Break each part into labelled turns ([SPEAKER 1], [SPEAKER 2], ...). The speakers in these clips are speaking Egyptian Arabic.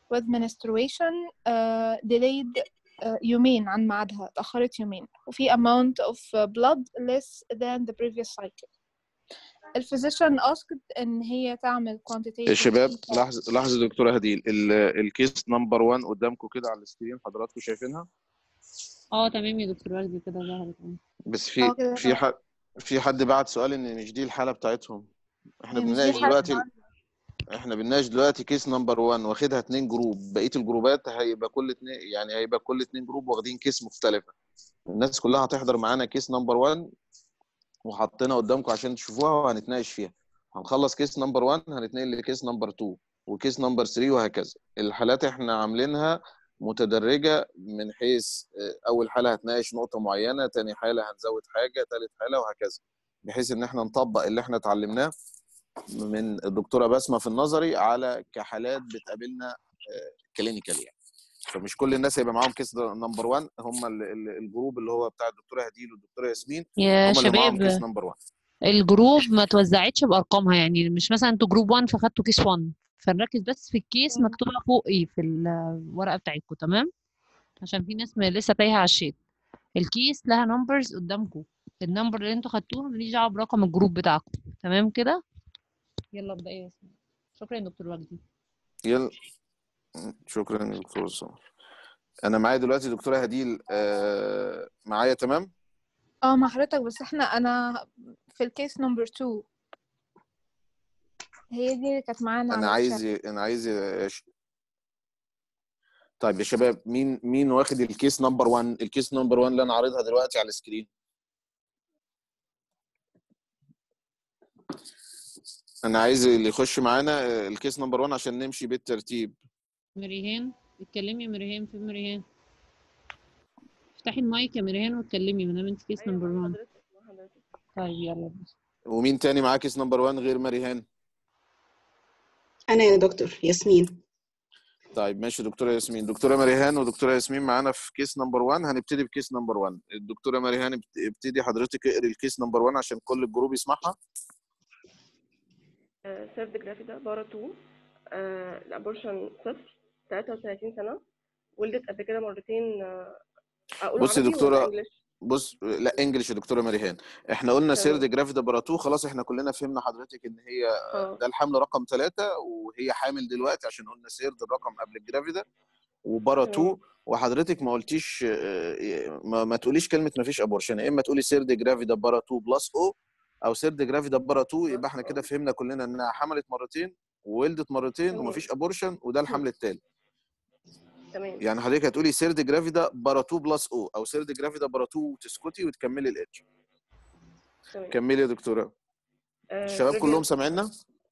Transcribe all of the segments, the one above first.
[SPEAKER 1] with menstruation uh, delayed uh, يومين عن ميعادها اتأخرت يومين وفي amount of blood less than the previous cycle الفيزيشن asked ان هي تعمل quantitative
[SPEAKER 2] شباب لحظه لحظه دكتوره هديل ال- الكيس نمبر 1 قدامكم كده على السكرين حضراتكم شايفينها
[SPEAKER 3] اه تمام يا دكتور وردي كده ظهرت اه
[SPEAKER 2] بس في
[SPEAKER 1] اه كده
[SPEAKER 2] في حد في حد بعت سؤال ان مش دي الحاله بتاعتهم احنا
[SPEAKER 1] هي مش دي
[SPEAKER 2] بنناقش
[SPEAKER 1] الحالة
[SPEAKER 2] دلوقتي
[SPEAKER 1] بتاعتنا.
[SPEAKER 2] احنا بنناقش دلوقتي كيس نمبر 1 واخدها اتنين جروب بقيه الجروبات هيبقى كل اتنين يعني هيبقى كل اتنين جروب واخدين كيس مختلفه الناس كلها هتحضر معانا كيس نمبر 1 وحطينا قدامكم عشان تشوفوها وهنتناقش فيها هنخلص كيس نمبر 1 هنتنقل لكيس نمبر 2 وكيس نمبر 3 وهكذا الحالات احنا عاملينها متدرجه من حيث اه، اول حاله هتناقش نقطه معينه تاني حاله هنزود حاجه تالت حاله وهكذا بحيث ان احنا نطبق اللي احنا اتعلمناه من الدكتوره بسمه في النظري على كحالات بتقابلنا كلينيكال يعني فمش كل الناس هيبقى معاهم كيس نمبر 1 هم ال- ال- الجروب اللي هو بتاع الدكتوره هديل والدكتوره ياسمين
[SPEAKER 3] يا
[SPEAKER 2] هم اللي معاهم كيس
[SPEAKER 3] شباب
[SPEAKER 2] نمبر 1
[SPEAKER 3] الجروب ما توزعتش بارقامها يعني مش مثلا انتوا جروب 1 فخدتوا كيس 1 فنركز بس في الكيس مكتوبه فوق ايه في الورقه بتاعتكم تمام عشان في ناس م- لسه تايهه على الشيت الكيس لها نمبرز قدامكم النمبر اللي انتوا خدتوها ماليش دعوه برقم الجروب بتاعكم تمام كده يلا ابدا يا ياسمين شكرا يا دكتور وجدي
[SPEAKER 2] يلا شكرا يا دكتور سمر انا معايا دلوقتي دكتوره هديل آه، معايا تمام
[SPEAKER 1] اه مع حضرتك بس احنا انا في الكيس نمبر 2 هي دي اللي كانت معانا
[SPEAKER 2] انا
[SPEAKER 1] على
[SPEAKER 2] عايز انا عايز أش- طيب يا شباب مين مين واخد الكيس نمبر 1 الكيس نمبر 1 اللي انا عارضها دلوقتي على السكرين انا عايز اللي يخش معانا آه، الكيس نمبر 1 عشان نمشي بالترتيب
[SPEAKER 3] مريهان اتكلمي يا مريهان في مريهان افتحي المايك يا مريهان واتكلمي ما دام انت كيس نمبر 1 طيب يلا
[SPEAKER 2] ومين تاني معاه كيس نمبر 1 غير مريهان
[SPEAKER 4] أنا يا دكتور ياسمين
[SPEAKER 2] طيب ماشي دكتوره ياسمين دكتوره مريهان ودكتوره ياسمين معانا في كيس نمبر 1 هنبتدي بكيس نمبر 1 الدكتوره مريهان ابت- ابتدي حضرتك اقري الكيس نمبر 1 عشان كل الجروب يسمعها
[SPEAKER 5] سيرد جرافيدا بارا 2 آه، الابورشن صفر 33 سنه ولدت قبل كده مرتين آه، اقول
[SPEAKER 2] بصي
[SPEAKER 5] عربي ولا
[SPEAKER 2] دكتورة،
[SPEAKER 5] انجلش
[SPEAKER 2] بص لا انجلش يا دكتوره مريهان احنا قلنا
[SPEAKER 5] تمام.
[SPEAKER 2] سيرد جرافيدا براتو خلاص احنا كلنا فهمنا حضرتك ان هي
[SPEAKER 5] اه
[SPEAKER 2] ده الحمل رقم ثلاثة وهي حامل دلوقتي عشان قلنا سيرد الرقم قبل الجرافيدا وباراتو
[SPEAKER 5] تمام.
[SPEAKER 2] وحضرتك ما قلتيش آه، ما, ما تقوليش كلمه ما فيش ابورشن يا اما تقولي سيرد جرافيدا باراتو بلس او او سيرد جرافيدا باراتو يبقى احنا كده فهمنا كلنا انها حملت مرتين وولدت مرتين
[SPEAKER 5] تمام.
[SPEAKER 2] وما فيش ابورشن وده الحمل الثالث
[SPEAKER 5] تمام
[SPEAKER 2] يعني حضرتك هتقولي سيرد جرافيدا باراتو بلس او او سيرد جرافيدا باراتو وتسكتي وتكملي الاتش
[SPEAKER 5] تمام
[SPEAKER 2] كملي يا دكتوره
[SPEAKER 5] آه،
[SPEAKER 2] الشباب
[SPEAKER 5] previous-
[SPEAKER 2] كلهم سامعيننا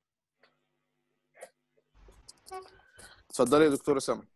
[SPEAKER 2] اتفضلي يا دكتوره سما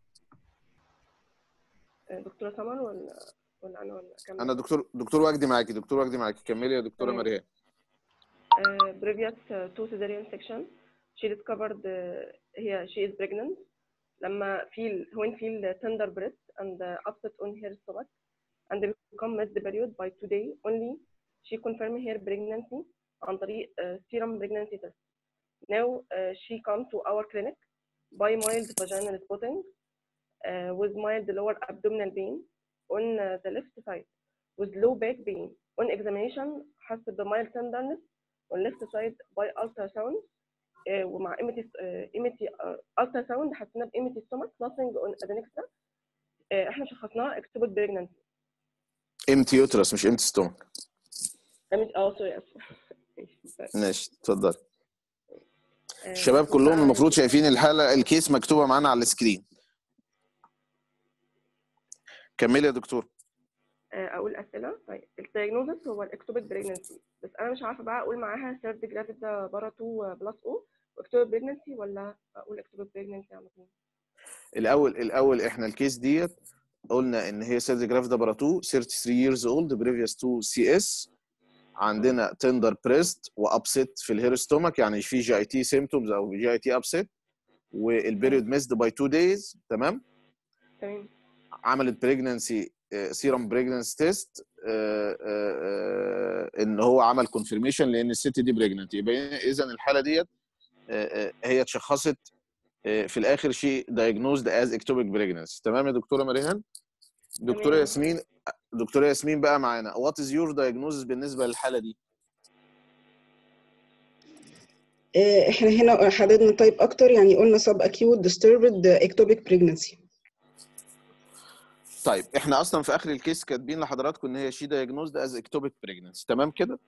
[SPEAKER 5] آه، دكتوره سمر ولا ولا انا ولا كمل
[SPEAKER 2] انا دكتور دكتور وجدي معاكي دكتور وجدي معاكي كملي يا دكتوره
[SPEAKER 5] تمام.
[SPEAKER 2] مريم
[SPEAKER 5] uh, previous uh, to cesarean section she discovered uh, هي she is pregnant لما feel when feel tender breast and uh, upset on her stomach and become missed the period by today only she confirm her pregnancy عن طريق uh, serum pregnancy test now uh, she come to our clinic by mild vaginal spotting uh, with mild lower abdominal pain on uh, the left side with low back pain on examination حسب the mild tenderness on left side by ultrasound uh, ومع imity uh, imity uh, ultrasound حسينا ب imity stomach nothing on adnexa uh, احنا شخصناها ectopic pregnancy
[SPEAKER 2] امتي يوترس مش امتي ستومك
[SPEAKER 5] imity اه سوري اسف
[SPEAKER 2] ماشي اتفضلي
[SPEAKER 5] آه،
[SPEAKER 2] الشباب كلهم المفروض شايفين الحاله الكيس مكتوبه معانا على السكرين كملي يا دكتور
[SPEAKER 5] آه، اقول اسئله طيب الدايجنوزس هو الاكتوبيك بريجنسي بس انا مش عارفه بقى اقول معاها سيرد جرافيد بارا 2 بلس او واكتوبيك بريجنسي ولا اقول اكتوبيك بريجنسي على طول
[SPEAKER 2] الاول الاول احنا الكيس ديت قلنا ان هي سيرد جرافيدا براتو 33 years old previous to سي اس عندنا تندر بريست وابسيت في الهير ستومك يعني في جي اي تي سيمتومز او جي اي تي ابسيت والبيريود ميسد باي تو دايز تمام
[SPEAKER 5] تمام
[SPEAKER 2] عملت بريجننسي سيرم بريجننس تيست ان هو عمل كونفirmation لان الست دي بريجننت يبقى اذا الحاله ديت آه، آه، هي اتشخصت آه، في الاخر شيء diagnosed as ectopic pregnancy تمام يا دكتوره مريهان دكتوره
[SPEAKER 5] تمام.
[SPEAKER 2] ياسمين دكتوره ياسمين بقى معانا what is your diagnosis بالنسبه للحاله دي
[SPEAKER 4] آه، احنا هنا حددنا تايب اكتر يعني قلنا سب اكيوت disturbed ectopic pregnancy
[SPEAKER 2] طيب احنا اصلا في اخر الكيس كاتبين لحضراتكم ان هي شي diagnosed as ectopic pregnancy تمام كده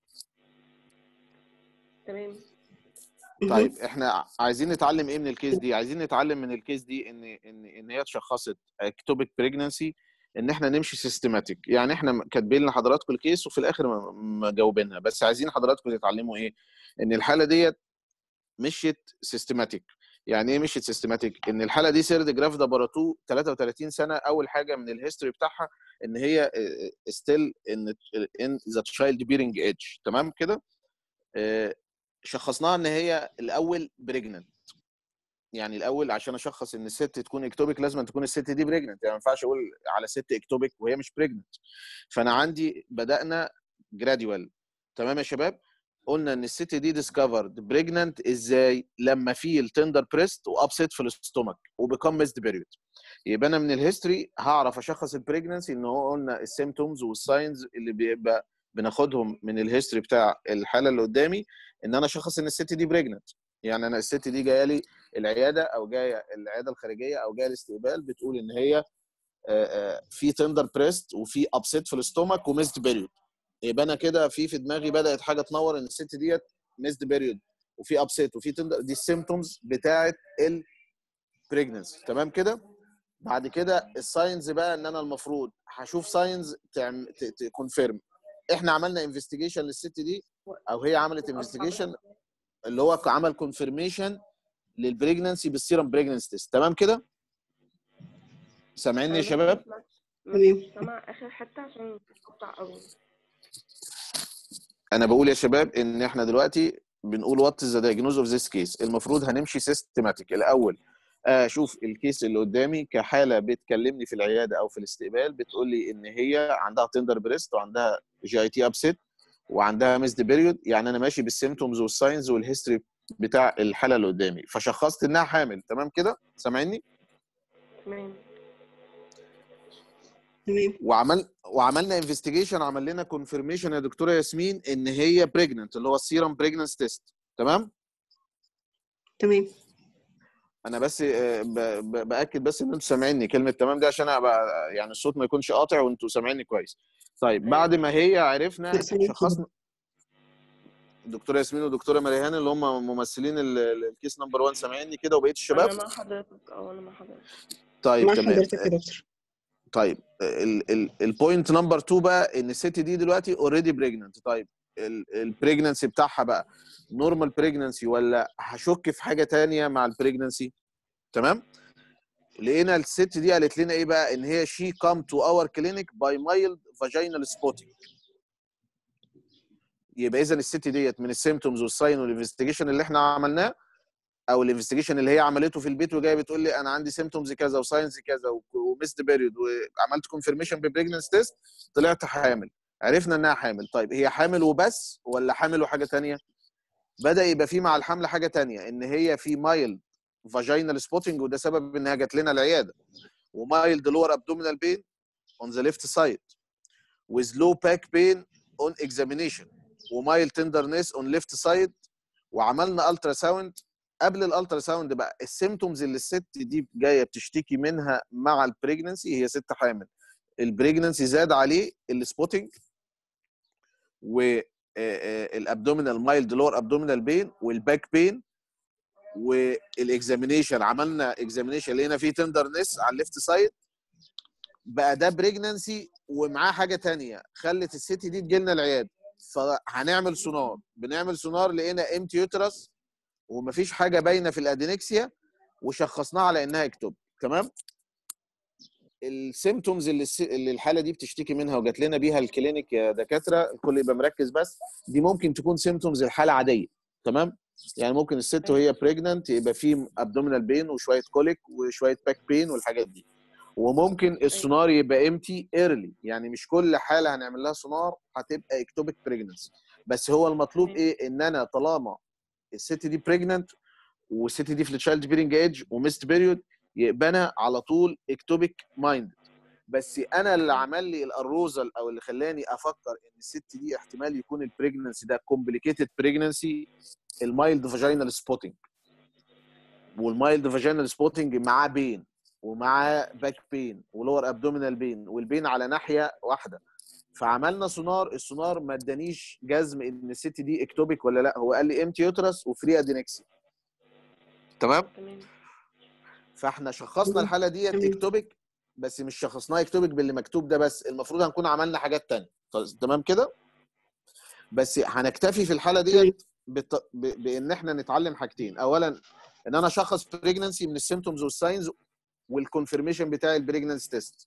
[SPEAKER 5] تمام
[SPEAKER 2] طيب احنا عايزين نتعلم ايه من الكيس دي عايزين نتعلم من الكيس دي ان ان ان هي اتشخصت اكتوبيك بريجنسي ان احنا نمشي سيستماتيك يعني احنا كاتبين لحضراتكم الكيس وفي الاخر ما- ما جاوبينها بس عايزين حضراتكم تتعلموا ايه ان الحاله ديت مشيت سيستماتيك يعني ايه مشيت سيستماتيك ان الحاله دي سيرد جراف دبراتو 33 سنه اول حاجه من الهيستوري بتاعها ان هي ستيل ان ان ذا تشايلد بيرنج ايدج تمام كده آه، شخصناها ان هي الاول بريجننت يعني الاول عشان اشخص ان الست تكون اكتوبيك لازم أن تكون الست دي بريجننت يعني ما ينفعش اقول على ست اكتوبيك وهي مش بريجننت فانا عندي بدانا جراديوال تمام يا شباب قلنا ان الست دي ديسكفرد بريجننت ازاي لما في التندر بريست وابسيت في الاستومك وبيكم ميسد بيريود يبقى انا من الهيستوري هعرف اشخص البريجننسي ان هو قلنا السيمتومز والساينز اللي بيبقى بناخدهم من الهيستوري بتاع الحاله اللي قدامي ان انا اشخص ان الست دي بريجننت يعني انا الست دي جايه لي العياده او جايه العياده الخارجيه او جايه الاستقبال بتقول ان هي آه، آه، في تندر بريست وفي ابسيت في الاستومك وميسد بيريود يبقى انا كده في في دماغي بدات حاجه تنور ان الست ديت ميسد بيريود وفي ابسيت وفي تندر دي السيمتومز بتاعه البريجننسي تمام كده بعد كده الساينز بقى ان انا المفروض هشوف ساينز تكونفيرم احنا عملنا انفستيجيشن للست دي او هي عملت انفستيجيشن اللي هو عمل كونفirmation للبريجننسي بالسيرم بريجننسي تيست تمام كده سامعيني يا
[SPEAKER 5] أنا بس
[SPEAKER 2] شباب
[SPEAKER 5] ما
[SPEAKER 4] تمام.
[SPEAKER 5] مش سامع اخر حته عشان بتقطع قوي
[SPEAKER 2] انا بقول يا شباب ان احنا دلوقتي بنقول وات ذا diagnosis اوف ذيس كيس المفروض هنمشي سيستماتيك الاول اشوف الكيس اللي قدامي كحاله بتكلمني في العياده او في الاستقبال بتقول لي ان هي عندها تندر بريست وعندها جي اي تي ابسيت وعندها ميسد بيريود يعني انا ماشي بالسيمتومز والساينز والهيستوري بتاع الحاله اللي قدامي فشخصت انها حامل تمام كده سامعيني
[SPEAKER 5] تمام
[SPEAKER 4] تمام
[SPEAKER 2] وعمل وعملنا انفستيجيشن عمل لنا كونفirmation يا دكتوره ياسمين ان هي بريجننت اللي هو السيرم بريجننس تيست تمام
[SPEAKER 4] تمام
[SPEAKER 2] انا بس آه، ب- ب- باكد بس ان انتوا سامعيني كلمه تمام دي عشان ابقى يعني الصوت ما يكونش قاطع وانتوا سامعيني كويس طيب بعد ما هي عرفنا
[SPEAKER 4] لا، سامعين
[SPEAKER 2] شخصنا دكتوره ياسمين ودكتوره مريهان اللي هم ممثلين ال- ال- الكيس نمبر 1 سامعيني كده وبقيه الشباب
[SPEAKER 5] انا مع حضرتك اه انا مع حضرتك
[SPEAKER 2] طيب
[SPEAKER 4] مع
[SPEAKER 2] تمام
[SPEAKER 4] حضرتك يا دكتور
[SPEAKER 2] طيب البوينت نمبر 2 بقى ان الست دي دلوقتي اوريدي بريجننت طيب البريجننسي بتاعها بقى نورمال بريجننسي ولا هشك في حاجه تانية مع البريجننسي تمام لقينا الست دي قالت لنا ايه بقى ان هي شي كام تو اور كلينيك باي مايلد فاجينال سبوتنج يبقى اذا الست ديت من السيمتومز والساين والانفستيجيشن اللي احنا عملناه او الانفستيجيشن اللي هي عملته في البيت وجايه بتقول لي انا عندي سيمتومز كذا وساينز كذا وميست بيريود وعملت كونفirmation ببريجننس تيست طلعت حامل عرفنا انها حامل طيب هي حامل وبس ولا حامل وحاجه تانية بدا يبقى في مع الحمل حاجه تانية ان هي في مايلد فاجينال سبوتنج وده سبب انها جات لنا العياده ومايلد لور ابدومينال بين on the left side with low back pain on examination ومايل tenderness on left side وعملنا الترا ساوند قبل الالترا ساوند بقى السيمتومز اللي الست دي جايه بتشتكي منها مع البريجننسي هي ست حامل البريجننسي زاد عليه السبوتنج والابدومينال مايلد لور ابدومينال بين والباك بين والاكزامينيشن عملنا اكزامينيشن لقينا فيه تندرنس على الليفت سايد بقى ده بريجننسي ومعاه حاجه تانية خلت الست دي تجي لنا العياده فهنعمل سونار بنعمل سونار لقينا امتي يوترس ومفيش حاجه باينه في الادينكسيا وشخصناها على انها اكتوب تمام السيمتومز اللي الس- اللي الحاله دي بتشتكي منها وجات لنا بيها الكلينيك يا دكاتره الكل يبقى مركز بس دي ممكن تكون سيمتومز الحاله عاديه تمام يعني ممكن الست وهي بريجننت يبقى في ابدومينال بين وشويه كوليك وشويه باك بين والحاجات دي وممكن السونار يبقى امتي ايرلي يعني مش كل حاله هنعمل لها سونار هتبقى اكتوبيك بريجننسي بس هو المطلوب
[SPEAKER 5] أيوة.
[SPEAKER 2] ايه ان انا طالما الست دي بريجننت والست دي في التشايلد بيرنج ايدج وميست بيريود يبقى انا على طول اكتوبيك مايند بس انا اللي عمل لي الاروزل او اللي خلاني افكر ان الست دي احتمال يكون البريجننسي ده كومبليكيتد بريجننسي المايلد فاجينال سبوتنج والمايلد فاجينال سبوتنج معاه بين ومعاه باك بين ولور ابدومينال بين والبين على ناحيه واحده فعملنا سونار السونار ما ادانيش جزم ان الست دي اكتوبيك ولا لا هو قال لي امتي يوترس وفري ادينكسي تمام
[SPEAKER 5] تمام
[SPEAKER 2] فاحنا شخصنا
[SPEAKER 4] تمام.
[SPEAKER 2] الحاله ديت
[SPEAKER 4] تمام.
[SPEAKER 2] اكتوبيك بس مش شخصناها اكتوبيك باللي مكتوب ده بس المفروض هنكون عملنا حاجات تانية طيب، تمام كده بس هنكتفي في الحاله ديت بت... ب... بان احنا نتعلم حاجتين اولا ان انا اشخص بريجننسي من السيمتومز والساينز والكونفirmation بتاع البريجننسي تيست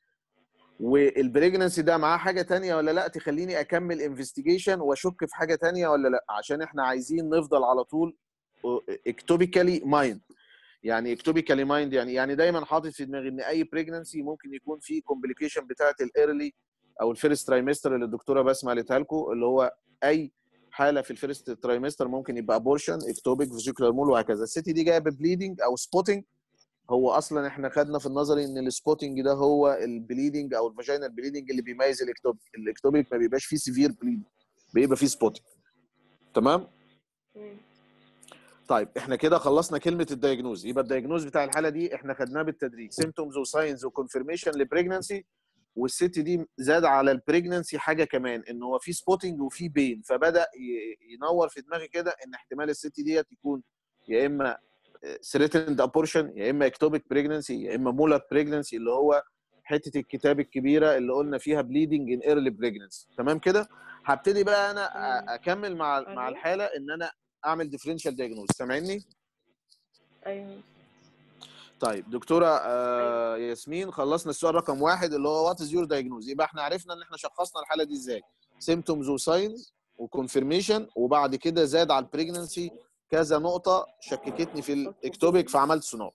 [SPEAKER 2] والبريجننسي ده معاه حاجه تانية ولا لا تخليني اكمل انفستيجيشن واشك في حاجه تانية ولا لا عشان احنا عايزين نفضل على طول اكتوبيكالي مايند يعني اكتوبيكالي مايند يعني يعني دايما حاطط في دماغي ان اي بريجننسي ممكن يكون فيه كومبليكيشن بتاعه الايرلي او الفيرست ترايمستر اللي الدكتوره بسمه قالتها لكم اللي هو اي حاله في الفيرست ترايمستر ممكن يبقى ابورشن اكتوبيك فيزيكولار مول وهكذا الست دي جايه ببليدنج او سبوتنج هو اصلا احنا خدنا في النظري ان السبوتنج ده هو البليدنج او الفاجينال بليدنج اللي بيميز الاكتوبيك الاكتوبيك ما بيبقاش فيه سيفير بليدنج بيبقى فيه سبوتنج تمام
[SPEAKER 5] تمام
[SPEAKER 2] طيب احنا كده خلصنا كلمه الدايجنوز يبقى الدايجنوز بتاع الحاله دي احنا خدناه بالتدريج سيمتومز وساينز وكونفirmation لبريجننسي والست دي زاد على البريجننسي حاجه كمان ان هو في سبوتنج وفي بين فبدا ي- ينور في دماغي كده ان احتمال الست ديت يكون يا اما ثريتند ابورشن يا اما اكتوبيك بريجننسي يا اما مولر بريجننسي اللي هو حته الكتاب الكبيره اللي قلنا فيها بليدنج ان ايرلي بريجننسي تمام كده هبتدي بقى انا
[SPEAKER 5] تمام.
[SPEAKER 2] أ- اكمل مع مع
[SPEAKER 5] أيوه.
[SPEAKER 2] الحاله ان انا اعمل ديفرنشال دايجنوز سامعني
[SPEAKER 5] ايوه
[SPEAKER 2] طيب دكتوره آه ياسمين خلصنا السؤال رقم واحد اللي هو وات از يور دايجنوز يبقى احنا عرفنا ان احنا شخصنا الحاله دي ازاي سيمتومز وساينز وكونفirmation وبعد كده زاد على البريجننسي كذا نقطه شككتني في الاكتوبيك فعملت سونار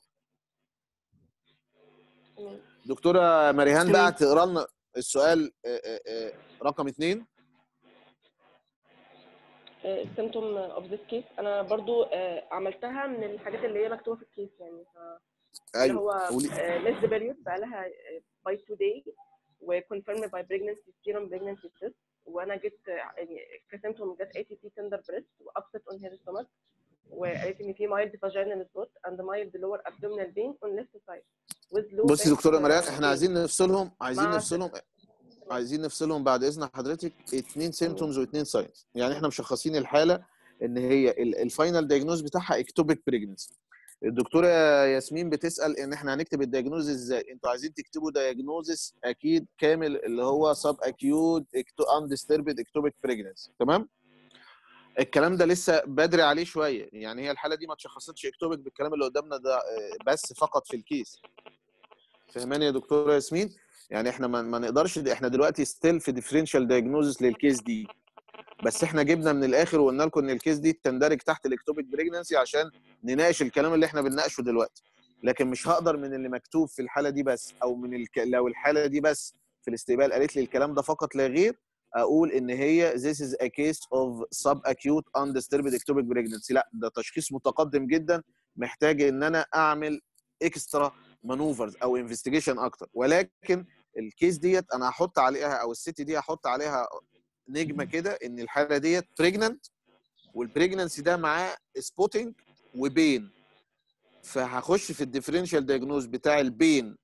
[SPEAKER 5] تمام
[SPEAKER 2] دكتوره مريهان
[SPEAKER 4] تمام.
[SPEAKER 2] بقى تقرا لنا السؤال آه، آه، آه، رقم اثنين
[SPEAKER 5] السيمتوم اوف ذيس كيس انا برضو آه، عملتها من الحاجات اللي هي مكتوبه في الكيس يعني ف اللي
[SPEAKER 2] ايوه
[SPEAKER 5] هو
[SPEAKER 2] قولي
[SPEAKER 5] ميس بيريود بقى لها باي تو داي وكونفيرم باي بريجنسي سيرم بريجنسي تيست وانا جيت آه، يعني كسيمتوم جت اي تي سي تندر بريست وابسط اون هير ستومك وقالت ان في مايلد فاجينال سبوت اند مايلد لور ابدومينال بين اون ليفت سايد with low
[SPEAKER 2] بصي
[SPEAKER 5] back
[SPEAKER 2] دكتوره مريان
[SPEAKER 5] pain.
[SPEAKER 2] احنا عايزين نفصلهم عايزين
[SPEAKER 5] مع-
[SPEAKER 2] نفصلهم عايزين نفصلهم بعد اذن حضرتك اتنين سيمتومز واتنين ساينز يعني احنا مشخصين الحاله ان هي ال- الفاينل دايجنوز بتاعها اكتوبيك بريجنسي الدكتوره ياسمين بتسال ان احنا هنكتب الدايجنوز ازاي انتوا عايزين تكتبوا دايجنوزس اكيد كامل اللي هو سب اكيوت اندستربد اكتوبيك بريجنسي تمام الكلام ده لسه بدري عليه شويه يعني هي الحاله دي ما اتشخصتش اكتوبيك بالكلام اللي قدامنا ده آه، بس فقط في الكيس فهماني يا دكتوره ياسمين يعني احنا ما, ما نقدرش احنا دلوقتي ستيل في ديفرنشال دايجنوزس للكيس دي بس احنا جبنا من الاخر وقلنا لكم ان الكيس دي تندرج تحت الاكتوبيك بريجننسي عشان نناقش الكلام اللي احنا بنناقشه دلوقتي لكن مش هقدر من اللي مكتوب في الحاله دي بس او من الك... لو الحاله دي بس في الاستقبال قالت لي الكلام ده فقط لا غير اقول ان هي this is a case of subacute undisturbed ectopic pregnancy لا ده تشخيص متقدم جدا محتاج ان انا اعمل اكسترا مانوفرز او انفستيجيشن اكتر ولكن الكيس ديت انا هحط عليها او الست دي هحط عليها نجمه كده ان الحاله ديت بريجننت والبريجننسي ده معاه سبوتنج وبين فهخش في الديفرنشال دايجنوز بتاع البين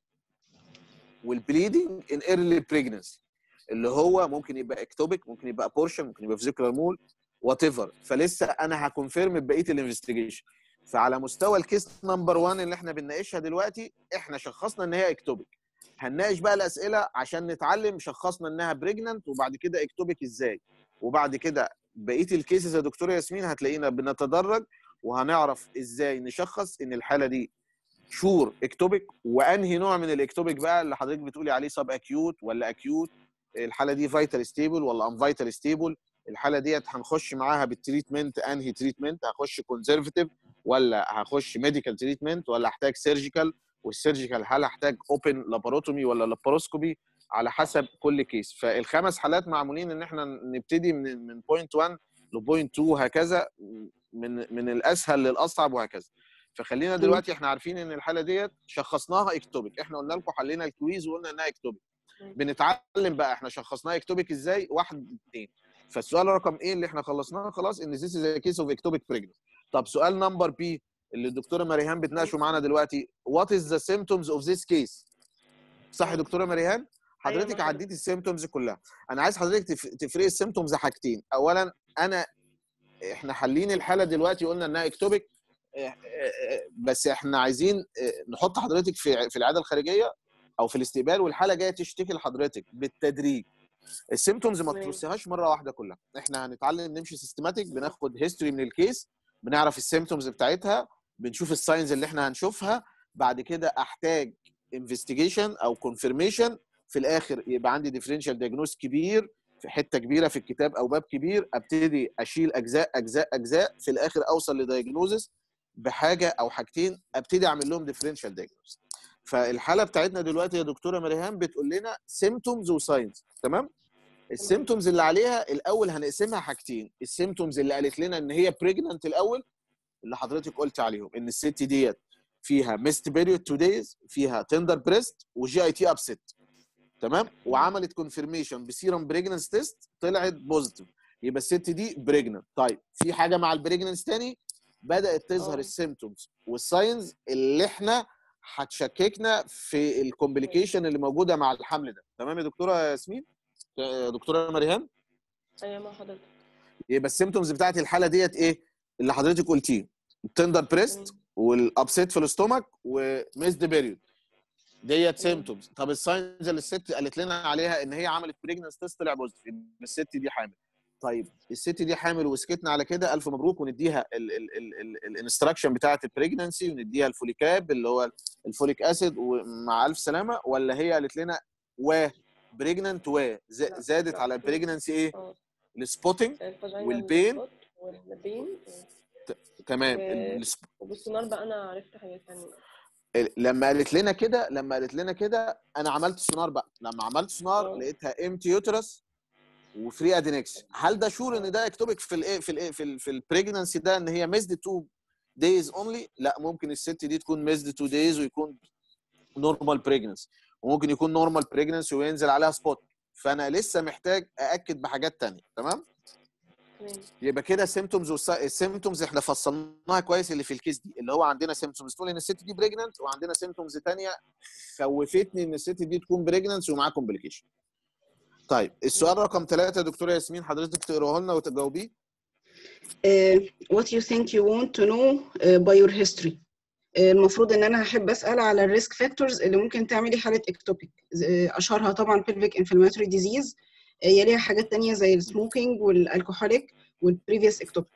[SPEAKER 2] والبليدنج ان ايرلي بريجننسي اللي هو ممكن يبقى اكتوبيك ممكن يبقى بورشن ممكن يبقى فيزيكولار مول وات ايفر فلسه انا هكونفيرم بقيه الانفستيجيشن فعلى مستوى الكيس نمبر 1 اللي احنا بنناقشها دلوقتي احنا شخصنا ان هي اكتوبيك هنناقش بقى الاسئله عشان نتعلم شخصنا انها بريجننت وبعد كده اكتوبيك ازاي وبعد كده بقيه الكيسز يا دكتوره ياسمين هتلاقينا بنتدرج وهنعرف ازاي نشخص ان الحاله دي شور اكتوبيك وانهي نوع من الاكتوبيك بقى اللي حضرتك بتقولي عليه سب اكيوت ولا اكيوت الحاله دي فايتال ستيبل ولا ان فايتال ستيبل الحاله ديت هنخش معاها بالتريتمنت انهي تريتمنت هخش كونزرفتيف ولا هخش ميديكال تريتمنت ولا هحتاج سيرجيكال والسيرجيكال هل هحتاج اوبن لاباروتومي ولا لاباروسكوبي على حسب كل كيس فالخمس حالات معمولين ان احنا نبتدي من من بوينت 1 لبوينت 2 هكذا من من الاسهل للاصعب وهكذا فخلينا
[SPEAKER 4] مم.
[SPEAKER 2] دلوقتي احنا عارفين ان الحاله ديت شخصناها اكتوبيك احنا قلنا لكم حلينا الكويز وقلنا انها اكتوبيك
[SPEAKER 5] مم.
[SPEAKER 2] بنتعلم بقى احنا شخصناها اكتوبيك ازاي واحد اثنين فالسؤال رقم ايه اللي احنا خلصناه خلاص ان ذيس از كيس اوف اكتوبيك بريجنس طب سؤال نمبر بي اللي الدكتوره مريهان بتناقشه معانا دلوقتي وات از ذا سيمتومز اوف ذيس كيس صح يا دكتوره مريهان حضرتك
[SPEAKER 5] مع
[SPEAKER 2] عديتي السيمتومز كلها انا عايز حضرتك تف- تفرقي السيمتومز حاجتين اولا انا احنا حالين الحاله دلوقتي قلنا انها اكتوبيك اه، اه، اه، بس احنا عايزين اه، نحط حضرتك في في العياده الخارجيه او في الاستقبال والحاله جايه تشتكي لحضرتك بالتدريج السيمتومز ما
[SPEAKER 5] تمام.
[SPEAKER 2] ترصيهاش مره واحده كلها احنا هنتعلم نمشي سيستماتيك بناخد هيستوري من الكيس بنعرف السيمتومز بتاعتها بنشوف الساينز اللي احنا هنشوفها بعد كده احتاج انفستيجيشن او كونفirmation في الاخر يبقى عندي ديفرنشال دياجنوز كبير في حته كبيره في الكتاب او باب كبير ابتدي اشيل اجزاء اجزاء اجزاء في الاخر اوصل لدياجنوزس بحاجه او حاجتين ابتدي اعمل لهم ديفرنشال دياجنوز فالحاله بتاعتنا دلوقتي يا دكتوره مريهان بتقول لنا سيمتومز وساينز تمام السيمتومز اللي عليها الاول هنقسمها حاجتين السيمتومز اللي قالت لنا ان هي بريجننت الاول اللي حضرتك قلت عليهم ان الست ديت فيها ميست بيريود تو دايز فيها تندر بريست وجي اي تي ابست تمام وعملت كونفirmation بسيرم بريجننس تيست طلعت بوزيتيف يبقى الست دي بريجننت طيب في حاجه مع البريجننس تاني بدات تظهر
[SPEAKER 5] آه.
[SPEAKER 2] السيمتومز والساينز اللي احنا هتشككنا في الكومبليكيشن اللي موجوده مع الحمل ده تمام يا دكتوره ياسمين يا دكتوره مريهان
[SPEAKER 5] ايوه مع حضرتك
[SPEAKER 2] يبقى السيمتومز بتاعت الحاله ديت ايه اللي حضرتك قلتيه التندر بريست والابسيت في الاستومك وميسد بيريود ديت سيمتومز طب الساينز اللي الست قالت لنا عليها ان هي عملت بريجننس تيست طلع بوزيتيف ان الست دي حامل طيب الست دي حامل وسكتنا على كده الف مبروك ونديها الانستراكشن بتاعه البريجننسي ونديها الفوليكاب اللي هو الفوليك اسيد ومع الف سلامه ولا هي قالت لنا و بريجننت و ز-
[SPEAKER 5] لا،
[SPEAKER 2] زادت
[SPEAKER 5] لا.
[SPEAKER 2] على البريجننسي ايه
[SPEAKER 5] اه
[SPEAKER 2] السبوتنج
[SPEAKER 5] الفاجينال
[SPEAKER 2] والبين.
[SPEAKER 5] سبوت والبين
[SPEAKER 2] تمام
[SPEAKER 5] و-
[SPEAKER 2] السب-
[SPEAKER 5] وبالسونار بقى انا عرفت حاجات ثانيه
[SPEAKER 2] لما قالت لنا كده لما قالت لنا كده انا عملت سونار بقى لما عملت سونار
[SPEAKER 5] اه.
[SPEAKER 2] لقيتها امتي يوترس وفري ادينكس هل ده شور ان ده اكتوبك في الايه في الايه في ال في البريجننسي ده ان هي ميزد تو دايز اونلي لا ممكن الست دي تكون ميزد تو دايز ويكون نورمال بريجننسي وممكن يكون نورمال بريجننسي وينزل عليها سبوت فانا لسه محتاج ااكد بحاجات تانية تمام
[SPEAKER 5] تمام
[SPEAKER 2] يبقى كده سيمتومز السيمتومز احنا فصلناها كويس اللي في الكيس دي اللي هو عندنا سيمتومز تقول ان الست دي بريجننت وعندنا سيمتومز تانية خوفتني ان الست دي تكون بريجننت ومعاها كومبليكيشن طيب السؤال رقم ثلاثة يا دكتورة ياسمين حضرتك تقراه لنا وتجاوبيه
[SPEAKER 4] uh, what you think you want to know uh, by your history uh, المفروض ان انا هحب اسال على الريسك فاكتورز اللي ممكن تعملي حاله اكتوبيك اشهرها طبعا pelvic inflammatory disease uh, يليها حاجات تانية زي السموكينج والالكحوليك والبريفيوس اكتوبيك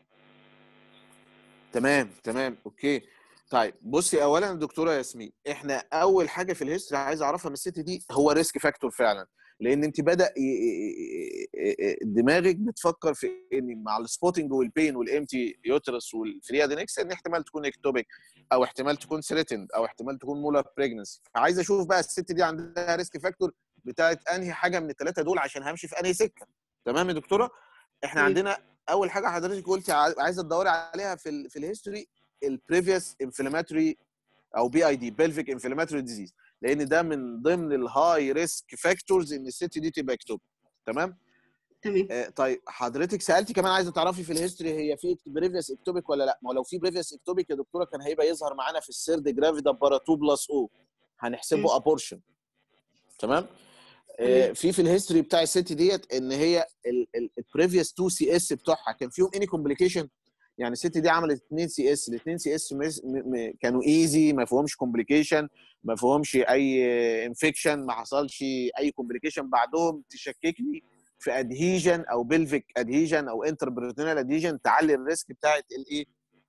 [SPEAKER 2] تمام تمام اوكي طيب بصي اولا دكتوره ياسمين احنا اول حاجه في الهيستوري عايز اعرفها من الست دي هو ريسك فاكتور فعلا لان انت بدا ي- ي- ي- دماغك بتفكر في ان مع السبوتنج والبين والامتي يوترس والفري ادينكس ان احتمال تكون اكتوبيك او احتمال تكون سيريتند او احتمال تكون مولر بريجنسي فعايز اشوف بقى الست دي عندها ريسك فاكتور بتاعت انهي حاجه من الثلاثه دول عشان همشي في انهي سكه تمام يا دكتوره احنا
[SPEAKER 4] مم.
[SPEAKER 2] عندنا اول حاجه حضرتك قلتي ع- عايزه تدوري عليها في ال في الهيستوري البريفيوس انفلاماتوري او بي اي دي بلفيك انفلاماتوري ديزيز لان ده من ضمن الهاي ريسك فاكتورز ان الست دي تبقى اكتوب تمام
[SPEAKER 4] تمام
[SPEAKER 2] آه طيب حضرتك سالتي كمان عايزه تعرفي في الهيستوري هي في بريفيوس اكتوبيك ولا لا ما هو لو في بريفيوس اكتوبيك يا دكتوره كان هيبقى يظهر معانا في السيرد جرافيدا بارا 2 بلس او هنحسبه ابورشن تمام آه،
[SPEAKER 4] تمام.
[SPEAKER 2] في في الهيستوري بتاع الست ديت ان هي البريفيوس 2 سي اس بتوعها كان فيهم اني كومبليكيشن يعني الست دي عملت 2 سي اس الاثنين سي اس كانوا ايزي ما فيهمش كومبليكيشن ما فيهمش اي انفكشن ما حصلش اي كومبليكيشن بعدهم تشككني في ادهيجن او بلفيك ادهيجن او انتربريتونال ادهيجن تعلي الريسك بتاعت الايه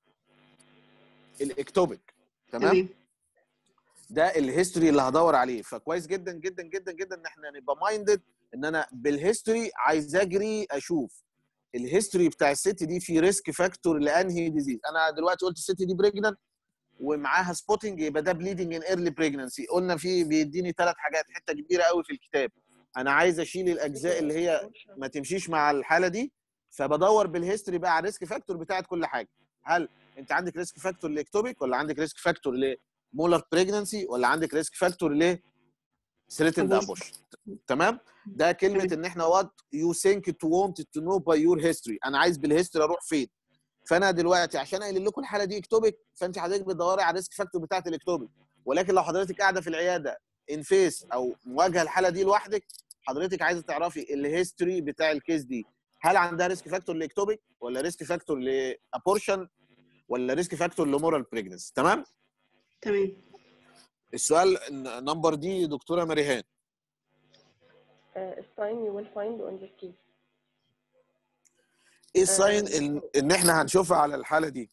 [SPEAKER 2] الاكتوبيك تمام
[SPEAKER 4] تمام
[SPEAKER 2] ده الهيستوري اللي هدور عليه فكويس جدا جدا جدا جدا ان احنا نبقى مايندد ان انا بالهيستوري عايز اجري اشوف الهيستوري بتاع الست دي في ريسك فاكتور لانهي ديزيز انا دلوقتي قلت الست دي بريجننت ومعاها سبوتنج يبقى ده بليدنج ان ايرلي بريجننسي قلنا في بيديني ثلاث حاجات حته كبيره قوي في الكتاب انا عايز اشيل الاجزاء اللي هي ما تمشيش مع الحاله دي فبدور بالهيستوري بقى على الريسك فاكتور بتاعت كل حاجه هل انت عندك ريسك فاكتور لاكتوبيك ولا عندك ريسك فاكتور لمولر بريجنسي ولا عندك ريسك فاكتور ل ثريتند
[SPEAKER 4] Abortion.
[SPEAKER 2] ابوش تمام ده كلمه
[SPEAKER 4] تمام.
[SPEAKER 2] ان احنا وات يو ثينك تو وونت تو نو باي يور هيستوري انا عايز بالهيستوري اروح فين فانا دلوقتي عشان قايل لكم الحاله دي اكتوبيك فانت حضرتك بتدوري على الريسك فاكتور بتاعت الاكتوبيك ولكن لو حضرتك قاعده في العياده ان فيس او مواجهه الحاله دي لوحدك حضرتك عايزه تعرفي الهيستوري بتاع الكيس دي هل عندها ريسك فاكتور لاكتوبيك ولا ريسك فاكتور لابورشن ولا ريسك فاكتور لمورال بريجنس تمام
[SPEAKER 4] تمام
[SPEAKER 2] السؤال نمبر دي دكتوره مريهان
[SPEAKER 5] Uh, sign you will find on this case.
[SPEAKER 2] ايه الساين ان, ان احنا هنشوفها على الحاله دي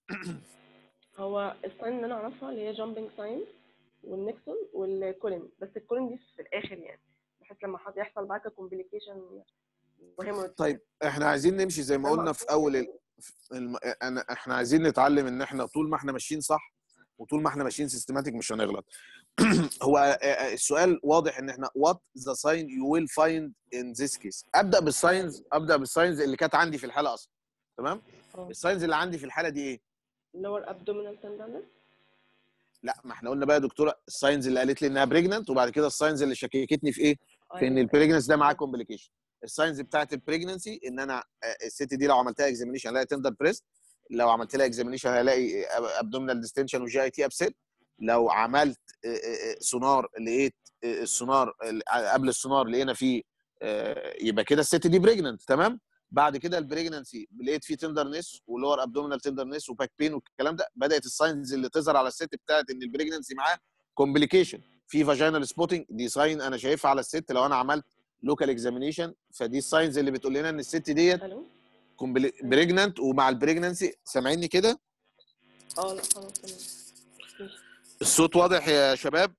[SPEAKER 5] هو الساين اللي انا اعرفها اللي هي جامبنج ساين والنكسون والكولين بس الكولين دي في الاخر يعني بحيث لما حد يحصل معاك كومبليكيشن وهيموريدج
[SPEAKER 2] طيب احنا عايزين نمشي زي ما
[SPEAKER 5] ده
[SPEAKER 2] قلنا في
[SPEAKER 5] مقصود
[SPEAKER 2] اول
[SPEAKER 5] يعني.
[SPEAKER 2] ال... في الم... أنا... احنا عايزين نتعلم ان احنا طول ما احنا ماشيين صح وطول ما احنا ماشيين سيستماتيك مش هنغلط هو آه، آه، السؤال واضح ان احنا what the sign you will find in this case ابدا بالساينز ابدا بالساينز اللي كانت عندي في الحاله اصلا تمام
[SPEAKER 5] اه
[SPEAKER 2] الساينز اللي عندي في الحاله دي ايه
[SPEAKER 5] lower abdominal tenderness
[SPEAKER 2] لا ما احنا قلنا بقى يا دكتوره الساينز اللي قالت لي انها بريجننت وبعد كده الساينز اللي شككتني في ايه في ان البريجننس ده معاه كومبليكيشن الساينز بتاعت البريجننسي ان انا آه، الست دي لو عملتها اكزامينيشن هلاقي تندر بريست لو عملت لها اكزامينيشن هلاقي ابدومينال ديستنشن وجي اي تي ابسيت لو عملت آه، آه، آه، سونار لقيت آه، السونار آه، قبل السونار لقينا فيه آه، يبقى كده الست دي بريجننت تمام بعد كده البريجننسي لقيت فيه تندرنس ولور ابدومينال تندرنس وباك بين والكلام ده بدات الساينز اللي تظهر على الست بتاعت ان البريجننسي معاه كومبليكيشن في فاجينال سبوتنج دي ساين انا شايفها على الست لو انا عملت لوكال اكزامينيشن فدي الساينز اللي بتقول لنا ان الست ديت
[SPEAKER 5] الو
[SPEAKER 2] بريجننت ومع البريجننسي سامعيني كده
[SPEAKER 5] اه لا خلاص تمام ماشي
[SPEAKER 2] الصوت واضح يا شباب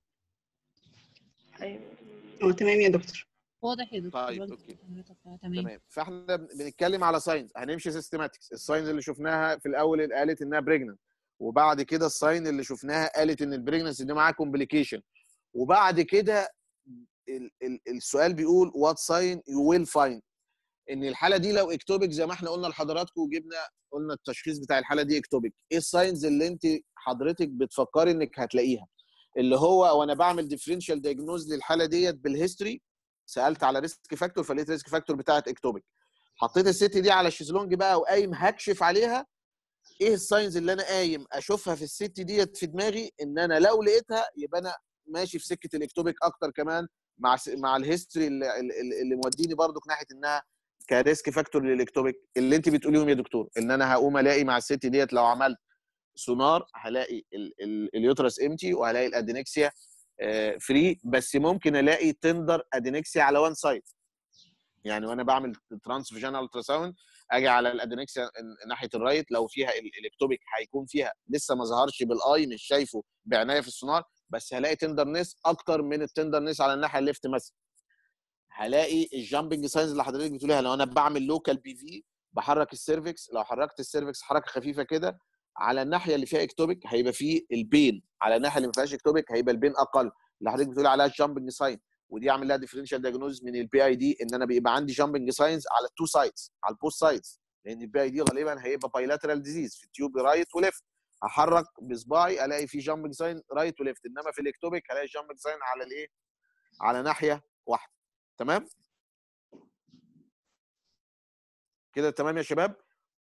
[SPEAKER 5] ايوه
[SPEAKER 4] اه تمام يا دكتور
[SPEAKER 3] واضح يا دكتور
[SPEAKER 2] طيب،
[SPEAKER 3] برضه
[SPEAKER 2] أوكي.
[SPEAKER 3] حضرتك آه، تمام
[SPEAKER 2] تمام فاحنا بن- بنتكلم على ساينز هنمشي سيستماتكس الساينز اللي شفناها في الاول قالت انها بريجننت وبعد كده الساين اللي شفناها قالت ان البريجننسي دي معاها كومبليكيشن وبعد كده ال- ال- السؤال بيقول وات ساين يو ويل فايند ان الحاله دي لو اكتوبيك زي ما احنا قلنا لحضراتكم وجبنا قلنا التشخيص بتاع الحاله دي اكتوبيك ايه الساينز اللي انت حضرتك بتفكري انك هتلاقيها اللي هو وانا بعمل ديفرنشال دايجنوز للحاله ديت بالهيستوري سالت على ريسك فاكتور فلقيت ريسك فاكتور بتاعت اكتوبيك حطيت الست دي على الشيزلونج بقى وقايم هكشف عليها ايه الساينز اللي انا قايم اشوفها في الست ديت في دماغي ان انا لو لقيتها يبقى انا ماشي في سكه الاكتوبيك اكتر كمان مع س- مع الهيستوري اللي, اللي اللي موديني برضو ناحيه انها كريسك فاكتور للاكتوبيك اللي انت بتقوليهم يا دكتور ان انا هقوم الاقي مع الست ديت لو عملت سونار هلاقي ال- ال- اليوترس امتي وهلاقي الادينكسيا فري بس ممكن الاقي تندر ادينكسيا على وان سايد يعني وانا بعمل ترانس فيجنال الترا ساوند اجي على الادينكسيا ناحيه الرايت لو فيها ال- الاكتوبيك هيكون فيها لسه ما ظهرش بالاي مش شايفه بعنايه في السونار بس هلاقي تندرنس اكتر من التندرنس على الناحيه الليفت مثلا هلاقي الجامبنج ساينز اللي حضرتك بتقوليها لو انا بعمل لوكال بي في بحرك السيرفكس لو حركت السيرفكس حركه خفيفه كده على الناحيه اللي فيها اكتوبيك هيبقى فيه البين على الناحيه اللي ما فيهاش اكتوبيك هيبقى البين اقل اللي حضرتك بتقولي عليها الجامبنج ساين ودي اعمل لها ديفرنشال دايجنوز من البي اي دي ان انا بيبقى عندي جامبنج ساينز على التو سايدز على البوست سايدز لان البي اي دي غالبا هيبقى بايلاترال ديزيز في التيوب رايت وليفت هحرك بصباعي الاقي في جامبنج ساين رايت وليفت انما في الاكتوبيك هلاقي جامبنج ساين على الايه على ناحيه واحده تمام كده تمام يا شباب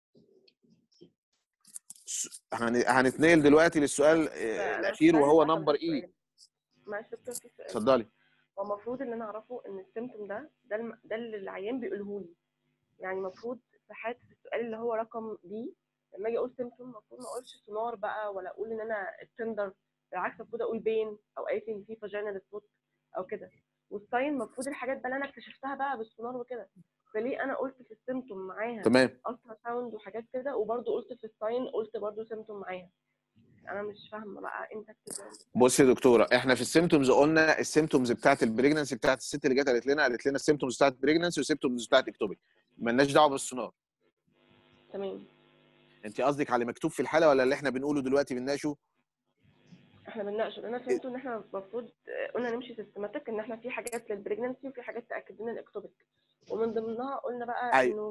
[SPEAKER 2] س- هن- هنتنقل دلوقتي للسؤال آه، الاخير وهو نمبر اي
[SPEAKER 5] معلش يا دكتور في سؤال
[SPEAKER 2] اتفضلي
[SPEAKER 5] هو المفروض ان انا اعرفه ان السيمتوم ده ده الم... ده اللي العيان بيقوله لي يعني المفروض في حاله السؤال اللي هو رقم بي لما اجي اقول سيمتوم المفروض ما اقولش سونار بقى ولا اقول ان انا التندر بالعكس المفروض اقول بين او قالت لي ان في فاجينال سبوت او كده والساين المفروض الحاجات بقى اللي انا اكتشفتها بقى بالسونار وكده فليه انا قلت في السيمتوم معاها
[SPEAKER 2] تمام
[SPEAKER 5] الترا ساوند وحاجات كده وبرضه قلت في الساين قلت برضه سيمتوم معاها انا مش فاهمه بقى انت كده
[SPEAKER 2] بصي يا دكتوره احنا في السيمتومز قلنا السيمتومز بتاعت البريجننسي بتاعت الست اللي جت قالت لنا قالت لنا السيمتومز بتاعت البريجننسي والسيمتومز بتاعت اكتوبيك مالناش دعوه بالسونار
[SPEAKER 5] تمام
[SPEAKER 2] انت قصدك على مكتوب في الحاله ولا اللي احنا بنقوله دلوقتي بنناقشه
[SPEAKER 5] احنا بنناقش انا فهمته ان احنا المفروض قلنا نمشي سيستماتيك ان احنا في حاجات للبريجننسي وفي حاجات تاكد لنا الاكتوبيك ومن ضمنها قلنا بقى
[SPEAKER 2] أيوة.
[SPEAKER 5] انه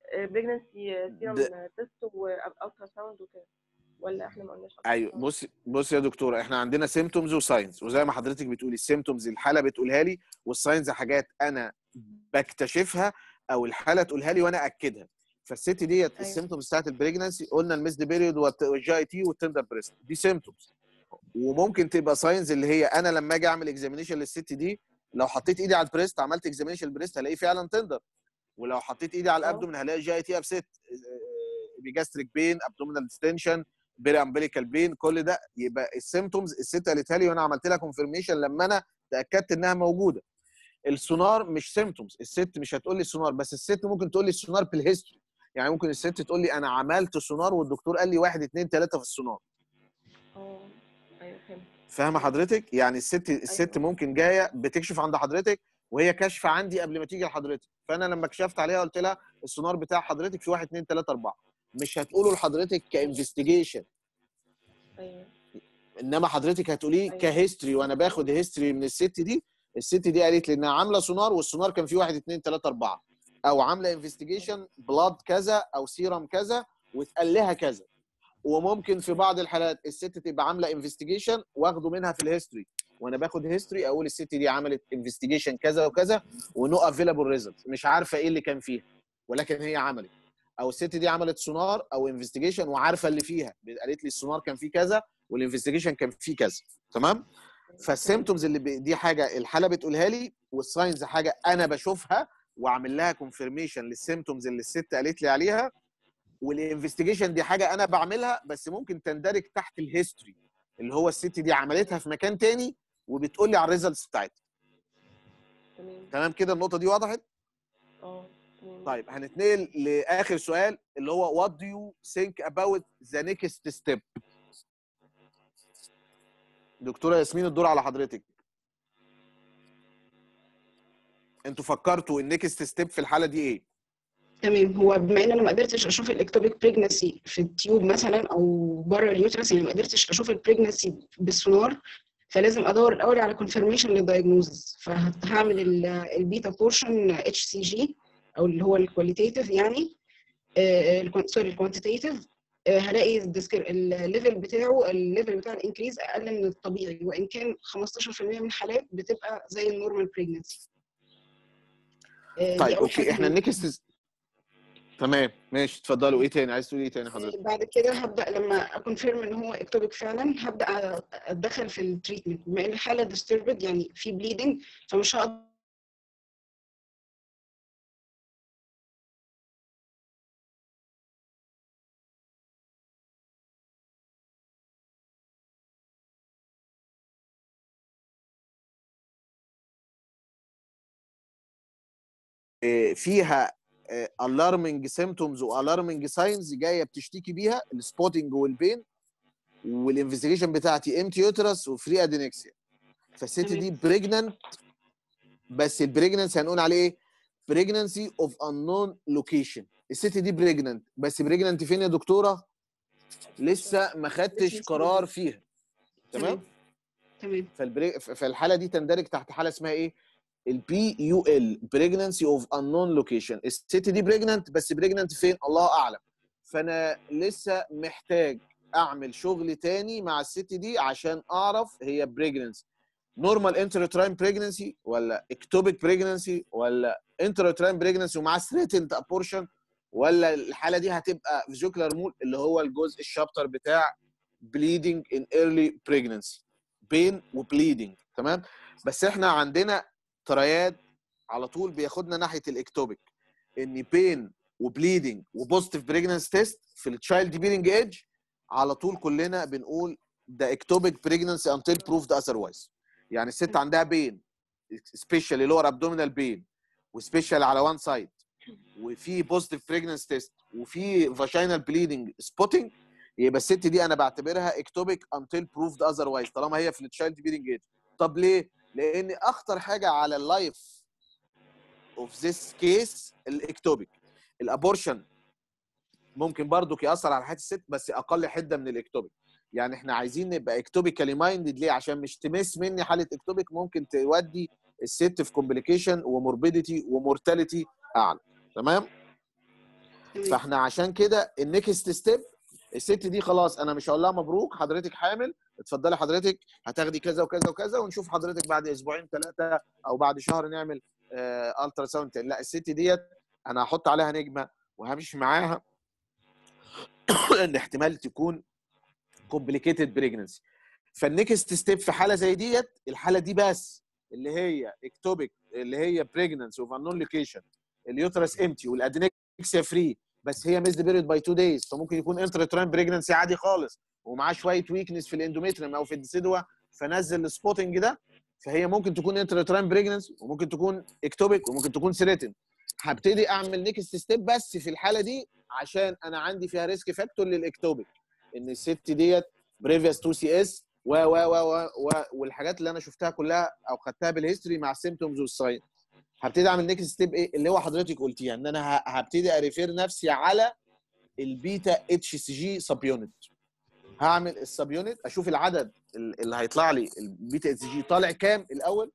[SPEAKER 5] بريجنسي سيرم
[SPEAKER 2] ده-
[SPEAKER 5] تيست والترا ساوند وكده ولا احنا ما قلناش
[SPEAKER 2] ايوه بص بص يا دكتوره احنا عندنا سيمتومز وساينز وزي ما حضرتك بتقولي السيمتومز الحاله بتقولها لي والساينز حاجات انا بكتشفها او الحاله تقولها لي وانا اكدها فالست ديت
[SPEAKER 5] أيوة.
[SPEAKER 2] السيمتومز بتاعت البريجنسي قلنا الميسد بيريود والجي اي تي والتندر بريست دي سيمتومز وممكن تبقى ساينز اللي هي انا لما اجي اعمل اكزامينيشن للست دي لو حطيت ايدي على البريست عملت اكزامينيشن البريست هلاقيه فعلا تندر ولو حطيت ايدي على
[SPEAKER 5] آه.
[SPEAKER 2] الابدومن هلاقي جي اي تي ابست بيجاستريك بين ابدومينال ديستنشن بيري امبليكال بين كل ده يبقى السيمتومز الست قالتها لي وانا عملت لها كونفirmation لما انا تاكدت انها موجوده السونار مش سيمتومز الست مش هتقول لي السونار بس الست ممكن تقول لي السونار بالهيستوري يعني ممكن الست تقول لي انا عملت سونار والدكتور قال لي واحد اتنين تلاته في السونار
[SPEAKER 5] اه ايوه فهمت
[SPEAKER 2] فاهمه حضرتك يعني الست الست
[SPEAKER 5] أيوة.
[SPEAKER 2] ممكن جايه بتكشف عند حضرتك وهي كاشفه عندي قبل ما تيجي لحضرتك فانا لما كشفت عليها قلت لها السونار بتاع حضرتك في واحد اتنين تلاته اربعه مش هتقوله لحضرتك كانفستيجيشن
[SPEAKER 5] ايوه
[SPEAKER 2] انما حضرتك هتقوليه
[SPEAKER 5] أيوة.
[SPEAKER 2] كهيستوري وانا باخد هيستوري من الست دي الست دي قالت لي انها عامله سونار والسونار كان فيه واحد اتنين تلاته اربعه او عامله انفستيجيشن بلاد كذا او سيرم كذا واتقال لها كذا وممكن في بعض الحالات الست تبقى عامله انفستيجيشن واخده منها في الهيستوري وانا باخد هيستوري اقول الست دي عملت انفستيجيشن كذا وكذا ونو افيلابل ريزلت مش عارفه ايه اللي كان فيها ولكن هي عملت او الست دي عملت سونار او انفستيجيشن وعارفه اللي فيها قالت لي السونار كان فيه كذا والانفستيجيشن كان فيه كذا تمام فالسيمتومز اللي ب... دي حاجه الحاله بتقولها لي والساينز حاجه انا بشوفها واعمل لها كونفirmation للسيمتومز اللي الست قالت لي عليها والانفستيجيشن دي حاجه انا بعملها بس ممكن تندرج تحت الهيستوري اللي هو الست دي عملتها في مكان تاني وبتقول لي على الريزلتس بتاعتها
[SPEAKER 5] تمام
[SPEAKER 2] تمام كده النقطه دي وضحت
[SPEAKER 5] اه تمام
[SPEAKER 2] طيب هنتنقل لاخر سؤال اللي هو what do you think about the next step دكتوره ياسمين الدور على حضرتك انتوا فكرتوا النكست ستيب في الحاله دي ايه
[SPEAKER 4] تمام هو بما ان انا ما قدرتش اشوف الاكتوبيك بريجنسي في التيوب مثلا او بره اليوترس يعني ما قدرتش اشوف البريجنسي بالسونار فلازم ادور الاول على كونفirmation للدايجنوزز فهعمل البيتا بورشن اتش سي جي او اللي هو الكواليتيتيف يعني سوري الكوانتيتيف هلاقي الليفل بتاعه الليفل بتاع الانكريز اقل من الطبيعي وان كان 15% من الحالات بتبقى زي النورمال بريجنسي
[SPEAKER 2] طيب اوكي احنا النكست تمام ماشي اتفضلوا ايه تاني عايز تقولي ايه تاني حضرتك
[SPEAKER 4] بعد كده هبدا لما اكونفيرم ان هو اكتوبيك فعلا هبدا اتدخل في التريتمنت بما ان الحاله ديستربد يعني في بليدنج فمش هقدر
[SPEAKER 2] فيها الارمنج سيمتومز والارمنج ساينز جايه بتشتكي بيها السبوتنج والبين والانفستيجيشن بتاعتي امتي يوترس وفري ادينكسيا فالست دي بريجننت بس البريجننس هنقول عليه ايه؟ بريجننسي اوف انون لوكيشن الست دي بريجننت بس بريجننت فين يا دكتوره؟ لسه ما خدتش قرار فيها تمام؟
[SPEAKER 4] تمام
[SPEAKER 2] فالبري... فالحاله دي تندرج تحت حاله اسمها ايه؟ البي يو ال بريجننسي اوف انون لوكيشن الست دي بريجننت بس بريجننت فين الله اعلم فانا لسه محتاج اعمل شغل تاني مع الست دي عشان اعرف هي بريجننسي نورمال انترتراين بريجننسي ولا اكتوبيك بريجننسي ولا انترتراين بريجننسي ومعاه ثريتند ابورشن ولا الحاله دي هتبقى فيجوكلار مول اللي هو الجزء الشابتر بتاع بليدنج ان ايرلي بريجننسي بين وبليدنج تمام بس احنا عندنا ترياد على طول بياخدنا ناحيه الاكتوبيك ان بين وبليدنج وبوزيتيف بريجننس تيست في التشايلد بيرنج ايج على طول كلنا بنقول ده اكتوبيك بريجننسي انتل بروفد اذروايز يعني الست عندها بين سبيشالي لور ابدومينال بين وسبيشال على وان سايد وفي بوزيتيف بريجننس تيست وفي فاجينال بليدنج سبوتنج يبقى الست دي انا بعتبرها اكتوبيك انتل بروفد اذروايز طالما هي في التشايلد بيرنج ايج طب ليه؟ لان اخطر حاجه على اللايف اوف ذيس كيس الاكتوبيك الابورشن ممكن برضو ياثر على حياه الست بس اقل حده من الاكتوبيك يعني احنا عايزين نبقى اكتوبيكالي مايندد ليه عشان مش تمس مني حاله اكتوبيك ممكن تودي الست في كومبليكيشن وموربيديتي ومورتاليتي اعلى تمام
[SPEAKER 4] تمام.
[SPEAKER 2] فاحنا عشان كده النكست ستيب الست دي خلاص انا مش هقول لها مبروك حضرتك حامل اتفضلي حضرتك هتاخدي كذا وكذا وكذا ونشوف حضرتك بعد اسبوعين ثلاثه او بعد شهر نعمل آه الترا ساوند تاني لا الست ديت انا هحط عليها نجمه وهمشي معاها ان احتمال تكون كومبليكيتد بريجنسي فالنكست ستيب في حاله زي ديت الحاله دي بس اللي هي اكتوبيك اللي هي بريجننسي اوف انون لوكيشن اليوترس امتي والادينكسيا فري بس هي ميزد بيريد باي تو دايز فممكن يكون انترتران بريجننسي عادي خالص ومعاه شويه ويكنس في الاندوميتريم او في الديسيدوا فنزل السبوتنج ده فهي ممكن تكون انترتران بريجننسي وممكن تكون اكتوبيك وممكن تكون سيريتن هبتدي اعمل نيكست ستيب بس في الحاله دي عشان انا عندي فيها ريسك فاكتور للاكتوبيك ان الست ديت بريفيوس 2 سي اس و و و و و والحاجات اللي انا شفتها كلها او خدتها بالهيستوري مع السيمتومز والساين هبتدي اعمل نيكست ستيب ايه اللي هو حضرتك قلتيها ان انا ه- هبتدي اريفير نفسي على البيتا اتش سي جي سب يونت هعمل السب يونت اشوف العدد ال- اللي هيطلع لي البيتا اتش جي طالع كام الاول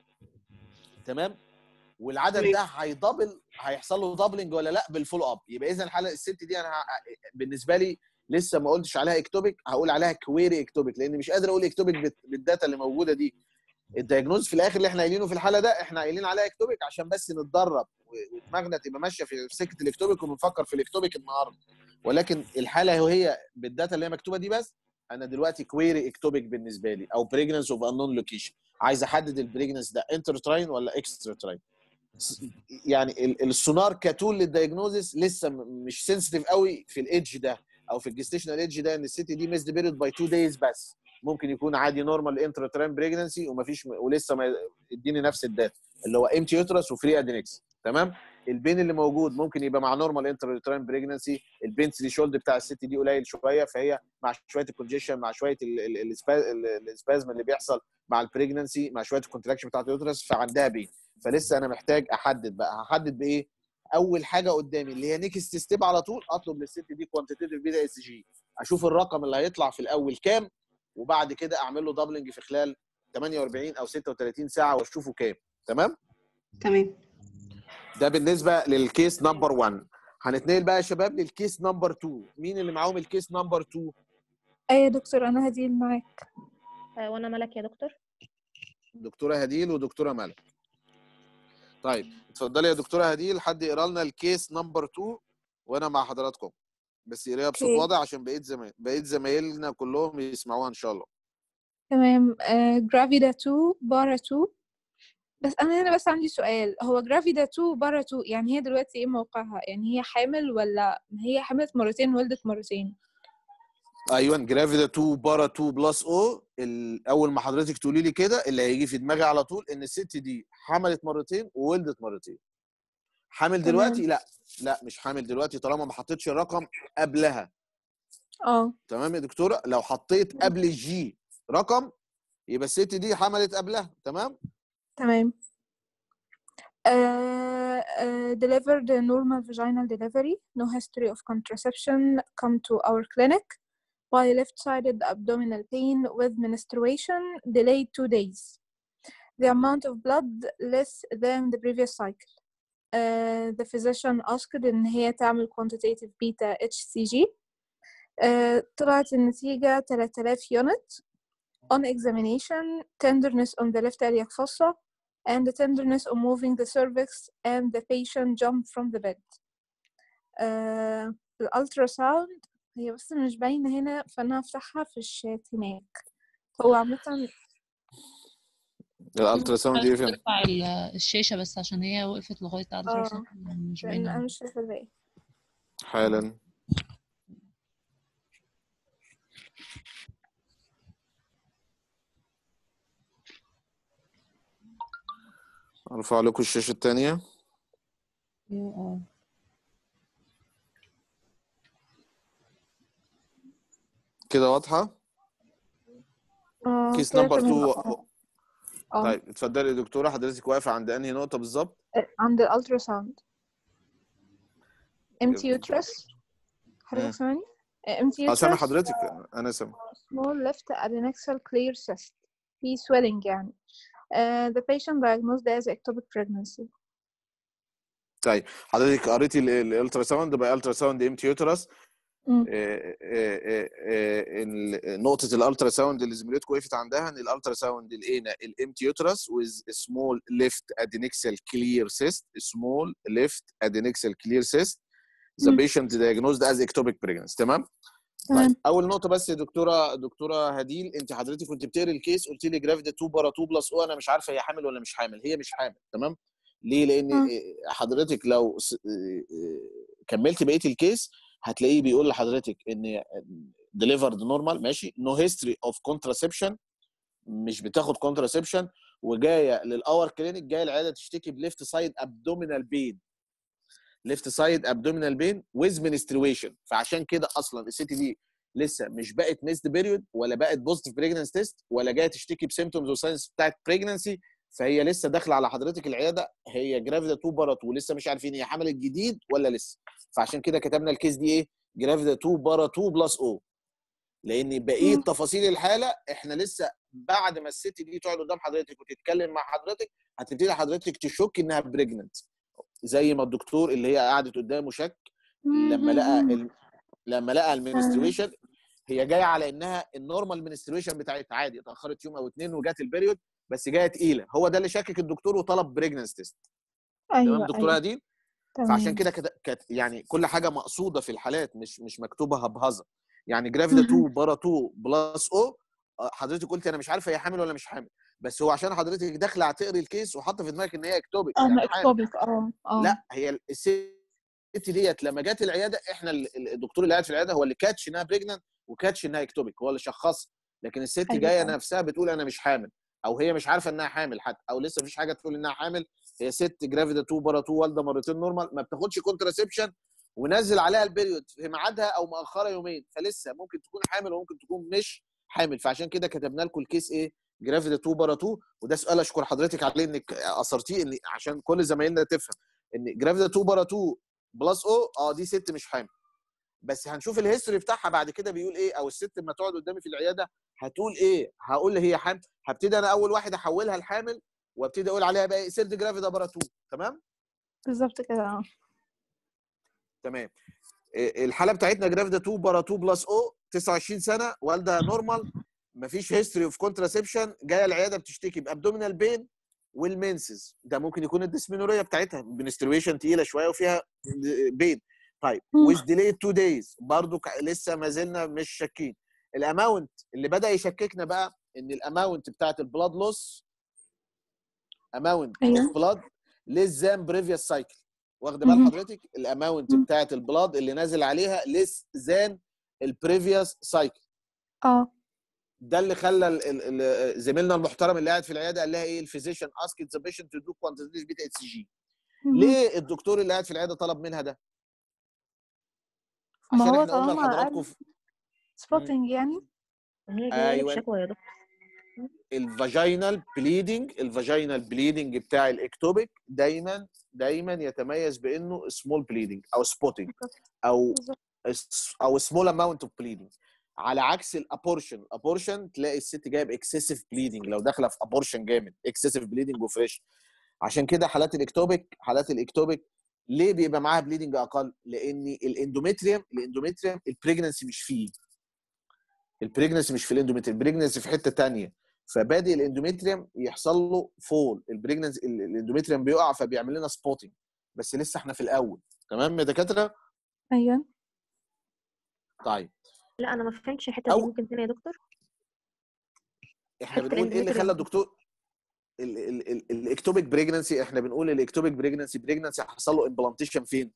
[SPEAKER 2] تمام والعدد
[SPEAKER 4] تمام.
[SPEAKER 2] ده هيدبل هيحصل له دبلنج ولا لا بالفول اب يبقى اذا الحاله الست دي انا ه- بالنسبه لي لسه ما قلتش عليها اكتوبيك هقول عليها كويري اكتوبيك لان مش قادر اقول اكتوبيك بال- بالداتا اللي موجوده دي الدايجنوز في الاخر اللي احنا قايلينه في الحاله ده احنا قايلين عليها اكتوبيك عشان بس نتدرب و- ودماغنا تبقى ماشيه في في سكه الاكتوبيك ونفكر في الاكتوبيك النهارده ولكن الحاله وهي بالداتا اللي هي مكتوبه دي بس انا دلوقتي كويري اكتوبيك بالنسبه لي او بريجننس اوف انون لوكيشن عايز احدد البريجننس ده انتر تراين ولا اكسترا تراين يعني ال- السونار كتول للدايجنوزس لسه م- مش سنسيتيف قوي في الايدج ده او في الجستيشنال ايدج ده ان الست دي ميزد بيريد باي 2 دايز بس ممكن يكون عادي نورمال انترا تران بريجنسي ومفيش ولسه ما اديني نفس الداتا اللي هو امتي يوترس وفري ادينكس تمام البين اللي موجود ممكن يبقى مع نورمال انترا تران بريجنسي البين شولد بتاع الست دي قليل شويه فهي مع شويه الكونجيشن مع شويه ال- ال- السبا- ال- السبازم اللي بيحصل مع البريجنسي مع شويه الكونتراكشن بتاعت اليوترس فعندها بين فلسه انا محتاج احدد بقى هحدد بايه اول حاجه قدامي اللي هي نيكست ستيب على طول اطلب للست دي كوانتيتيف بيتا اس جي اشوف الرقم اللي هيطلع في الاول كام وبعد كده اعمل له دبلنج في خلال 48 او 36 ساعه واشوفه كام تمام
[SPEAKER 4] تمام
[SPEAKER 2] ده بالنسبه للكيس نمبر 1 هنتنقل بقى يا شباب للكيس نمبر 2 مين اللي معاهم الكيس نمبر 2
[SPEAKER 1] ايه يا دكتور انا هديل معاك
[SPEAKER 6] آه، وانا ملك يا دكتور
[SPEAKER 2] دكتوره هديل ودكتوره ملك طيب اتفضلي يا دكتوره هديل حد يقرا لنا الكيس نمبر 2 وانا مع حضراتكم بس يقراها بصوت
[SPEAKER 1] أوكي.
[SPEAKER 2] واضح عشان بقيت زمايل بقيت زمايلنا كلهم يسمعوها ان شاء الله
[SPEAKER 1] تمام جرافيدا 2 بارا 2 بس انا هنا بس عندي سؤال هو جرافيدا 2 بارا 2 يعني هي دلوقتي ايه موقعها يعني هي حامل ولا هي حملت مرتين ولدت مرتين
[SPEAKER 2] ايوه جرافيدا 2 بارا 2 بلس او ال- اول ما حضرتك تقولي لي كده اللي هيجي في دماغي على طول ان الست دي حملت مرتين وولدت مرتين حامل
[SPEAKER 1] تمام.
[SPEAKER 2] دلوقتي لا لا مش حامل دلوقتي طالما ما حطيتش الرقم قبلها
[SPEAKER 1] اه
[SPEAKER 2] تمام يا دكتوره لو حطيت قبل الجي رقم يبقى الست دي حملت قبلها تمام
[SPEAKER 1] تمام uh, uh, delivered a normal vaginal delivery no history of contraception come to our clinic by left-sided abdominal pain with menstruation delayed two days the amount of blood less than the previous cycle uh, the physician asked إن هي تعمل quantitative beta HCG uh, طلعت النتيجة 3000 unit on examination tenderness on the left iliac fossa and the tenderness on moving the cervix and the patient jumped from the bed. Uh, الالتراساوند هي بس مش باينة هنا فأنا هفتحها في الشات هناك هو عامة
[SPEAKER 2] الالترا ساوند دي فين
[SPEAKER 3] ترفع ال- الشاشة بس عشان هي وقفت لغاية الترا
[SPEAKER 1] آه.
[SPEAKER 3] ساوند مش
[SPEAKER 1] لأن أنا
[SPEAKER 3] باينة
[SPEAKER 1] مش شايفة الباقي
[SPEAKER 2] حالا ارفع لكم الشاشه الثانيه
[SPEAKER 3] اه
[SPEAKER 2] كده واضحه
[SPEAKER 1] اه
[SPEAKER 2] كيس
[SPEAKER 1] كده
[SPEAKER 2] نمبر
[SPEAKER 1] تمام.
[SPEAKER 2] 2
[SPEAKER 1] اه
[SPEAKER 2] طيب اتفضلي يا دكتوره حضرتك واقفه عند انهي نقطه بالظبط
[SPEAKER 1] عند الالتراساوند empty
[SPEAKER 2] جميل.
[SPEAKER 1] uterus
[SPEAKER 2] مم.
[SPEAKER 1] حضرتك سامعني empty
[SPEAKER 2] اه سامع
[SPEAKER 1] uterus
[SPEAKER 2] حضرتك انا سامع
[SPEAKER 1] small left adnexal clear cyst في swelling يعني uh, the patient diagnosed as ectopic pregnancy
[SPEAKER 2] طيب حضرتك قريتي ال- ال- الالترا ساوند باي الترا ساوند امتي يوترس
[SPEAKER 1] مم.
[SPEAKER 2] نقطه الالترا ساوند اللي زميلتكم وقفت عندها ان الالترا ساوند لقينا الامتي يوترس with small left adnexal clear cyst small left adnexal clear cyst the
[SPEAKER 1] مم.
[SPEAKER 2] patient diagnosed as ectopic pregnancy تمام طيب
[SPEAKER 1] تمام
[SPEAKER 2] اول نقطه بس يا دكتوره دكتوره هديل انت حضرتك كنت بتقري الكيس قلت لي جرافيدا 2 بارا 2 بلس او انا مش عارفه هي حامل ولا مش حامل هي مش حامل تمام ليه لان
[SPEAKER 1] مم.
[SPEAKER 2] حضرتك لو س- كملت بقيه الكيس هتلاقيه بيقول لحضرتك ان ديليفرد نورمال ماشي نو هيستوري اوف كونتراسبشن مش بتاخد كونتراسبشن وجايه للاور كلينيك جايه العياده تشتكي بليفت سايد ابدومينال بين ليفت سايد ابدومينال بين ويز منسترويشن فعشان كده اصلا الست دي لسه مش بقت ميست بيريود ولا بقت بوزيتيف بريجننس تيست ولا جايه تشتكي بسيمتومز وساينس بتاعت بريجننسي فهي لسه داخله على حضرتك العياده هي جرافيدا 2 بارا 2 ولسه مش عارفين هي حملت جديد ولا لسه فعشان كده كتبنا الكيس دي ايه جرافيدا 2 بارا 2 بلس او لان بقيه
[SPEAKER 1] مم.
[SPEAKER 2] تفاصيل الحاله احنا لسه بعد ما الست دي تقعد قدام حضرتك وتتكلم مع حضرتك هتبتدي حضرتك تشك انها بريجننت زي ما الدكتور اللي هي قعدت قدامه شك لما لقى
[SPEAKER 1] مم.
[SPEAKER 2] ال... لما لقى المنستريشن هي جايه على انها النورمال منستريشن بتاعتها عادي اتاخرت يوم او اتنين وجات البريود بس جايه تقيله هو ده اللي شكك الدكتور وطلب بريجننس تيست تمام
[SPEAKER 1] ايوه
[SPEAKER 2] دكتوره
[SPEAKER 1] ايوه
[SPEAKER 2] هديل فعشان
[SPEAKER 1] تمام
[SPEAKER 2] كده كده كانت يعني كل حاجه مقصوده في الحالات مش مش مكتوبه هبهزه يعني جرافيدا 2
[SPEAKER 1] مهم.
[SPEAKER 2] بارا 2 بلس او آه، حضرتك قلت انا مش عارفه هي حامل ولا مش حامل بس هو عشان حضرتك داخله هتقري الكيس وحاطه في دماغك ان هي اكتوبيك
[SPEAKER 1] انا
[SPEAKER 2] يعني حامل
[SPEAKER 1] اكتوبيك اه اه
[SPEAKER 2] لا هي الست ديت لما جت العياده احنا ال- ال- الدكتور اللي قاعد في العياده هو اللي كاتش انها بريجننت وكاتش انها اكتوبيك هو اللي شخصها لكن الست
[SPEAKER 1] ايوه
[SPEAKER 2] جايه
[SPEAKER 1] ايوه
[SPEAKER 2] نفسها بتقول انا مش حامل او هي مش عارفه انها حامل حتى او لسه مفيش حاجه تقول انها حامل هي ست جرافيدا 2 بارا 2 والده مرتين نورمال ما بتاخدش كونتراسبشن ونزل عليها البريود في ميعادها او مأخره يومين فلسه ممكن تكون حامل وممكن تكون مش حامل فعشان كده كتبنا لكم الكيس ايه جرافيدا 2 بارا 2 وده سؤال اشكر حضرتك عليه انك اثرتيه ان عشان كل زمايلنا تفهم ان جرافيدا 2 بارا 2 بلس او اه دي ست مش حامل بس هنشوف الهيستوري بتاعها بعد كده بيقول ايه او الست لما تقعد قدامي في العياده هتقول ايه هقول هي حامل هبتدي انا اول واحد احولها الحامل وابتدي اقول عليها بقى ايه سيرد جرافيدا بارا 2 تمام
[SPEAKER 1] بالظبط كده اه
[SPEAKER 2] تمام إيه، الحاله بتاعتنا جرافيدا 2 بارا 2 بلس او 29 سنه والده نورمال مفيش هيستوري اوف كونتراسبشن جايه العياده بتشتكي بابدومينال بين والمنسز ده ممكن يكون الديسمينوريا بتاعتها منسترويشن تقيله شويه وفيها بين طيب
[SPEAKER 1] مم.
[SPEAKER 2] ويز ديلي 2 دايز برضو ك- لسه ما زلنا مش شاكين الاماونت اللي بدا يشككنا بقى ان الاماونت بتاعت البلاد لوس اماونت
[SPEAKER 1] ايوه
[SPEAKER 2] اوف بلاد ليس ذان بريفيوس سايكل واخده بال
[SPEAKER 1] مهم.
[SPEAKER 2] حضرتك الاماونت
[SPEAKER 1] مم.
[SPEAKER 2] بتاعت البلاد اللي نازل عليها ليس ذان البريفيوس سايكل
[SPEAKER 1] اه
[SPEAKER 2] ده اللي خلى ال- ال- ال- زميلنا المحترم اللي قاعد في العياده قال لها ايه الفيزيشن اسك ذا بيشنت تو دو كوانتيتيف بيتا اتش جي
[SPEAKER 1] مهم.
[SPEAKER 2] ليه الدكتور اللي قاعد في العياده طلب منها ده
[SPEAKER 1] ما
[SPEAKER 2] عشان
[SPEAKER 1] هو
[SPEAKER 2] احنا قلنا
[SPEAKER 1] طالما
[SPEAKER 2] لحضراتكم
[SPEAKER 1] قال
[SPEAKER 2] في
[SPEAKER 1] سبوتنج يعني
[SPEAKER 6] هي جايه لي
[SPEAKER 2] ايوه
[SPEAKER 6] بشكوى يا دكتور
[SPEAKER 2] الفاجينال بليدنج الفاجينال بليدنج بتاع الاكتوبيك دايما دايما يتميز بانه سمول بليدنج او سبوتنج او
[SPEAKER 1] بالظبط
[SPEAKER 2] او سمول اماونت اوف بليدنج على عكس الابورشن ابورشن تلاقي الست جايه باكسسيف بليدنج لو داخله في ابورشن جامد اكسسيف بليدنج وفريش عشان كده حالات الاكتوبيك حالات الاكتوبيك ليه بيبقى معاها بليدنج اقل لان الاندوميتريوم الاندوميتريوم البريجننسي مش فيه البريجننسي مش في الاندوميتريوم البريجننسي في حته تانية فبادئ الاندوميتريوم يحصل له فول البريجننسي ال- الاندوميتريوم بيقع فبيعمل لنا سبوتنج بس لسه احنا في الاول تمام يا دكاتره
[SPEAKER 1] ايوه
[SPEAKER 2] طيب
[SPEAKER 6] لا انا ما فهمتش الحته دي
[SPEAKER 2] أو-
[SPEAKER 6] ممكن تاني يا دكتور
[SPEAKER 2] احنا
[SPEAKER 6] حته
[SPEAKER 2] بنقول ايه اللي خلى
[SPEAKER 6] الاندوميتريوم
[SPEAKER 2] الدكتور ال- ال- ال- الاكتوبيك بريجننسي احنا بنقول الاكتوبيك بريجننسي بريجننسي حصل له امبلانتيشن فين؟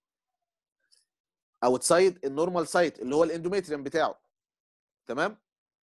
[SPEAKER 2] اوتسايد النورمال سايت اللي هو الاندوميتريوم بتاعه تمام؟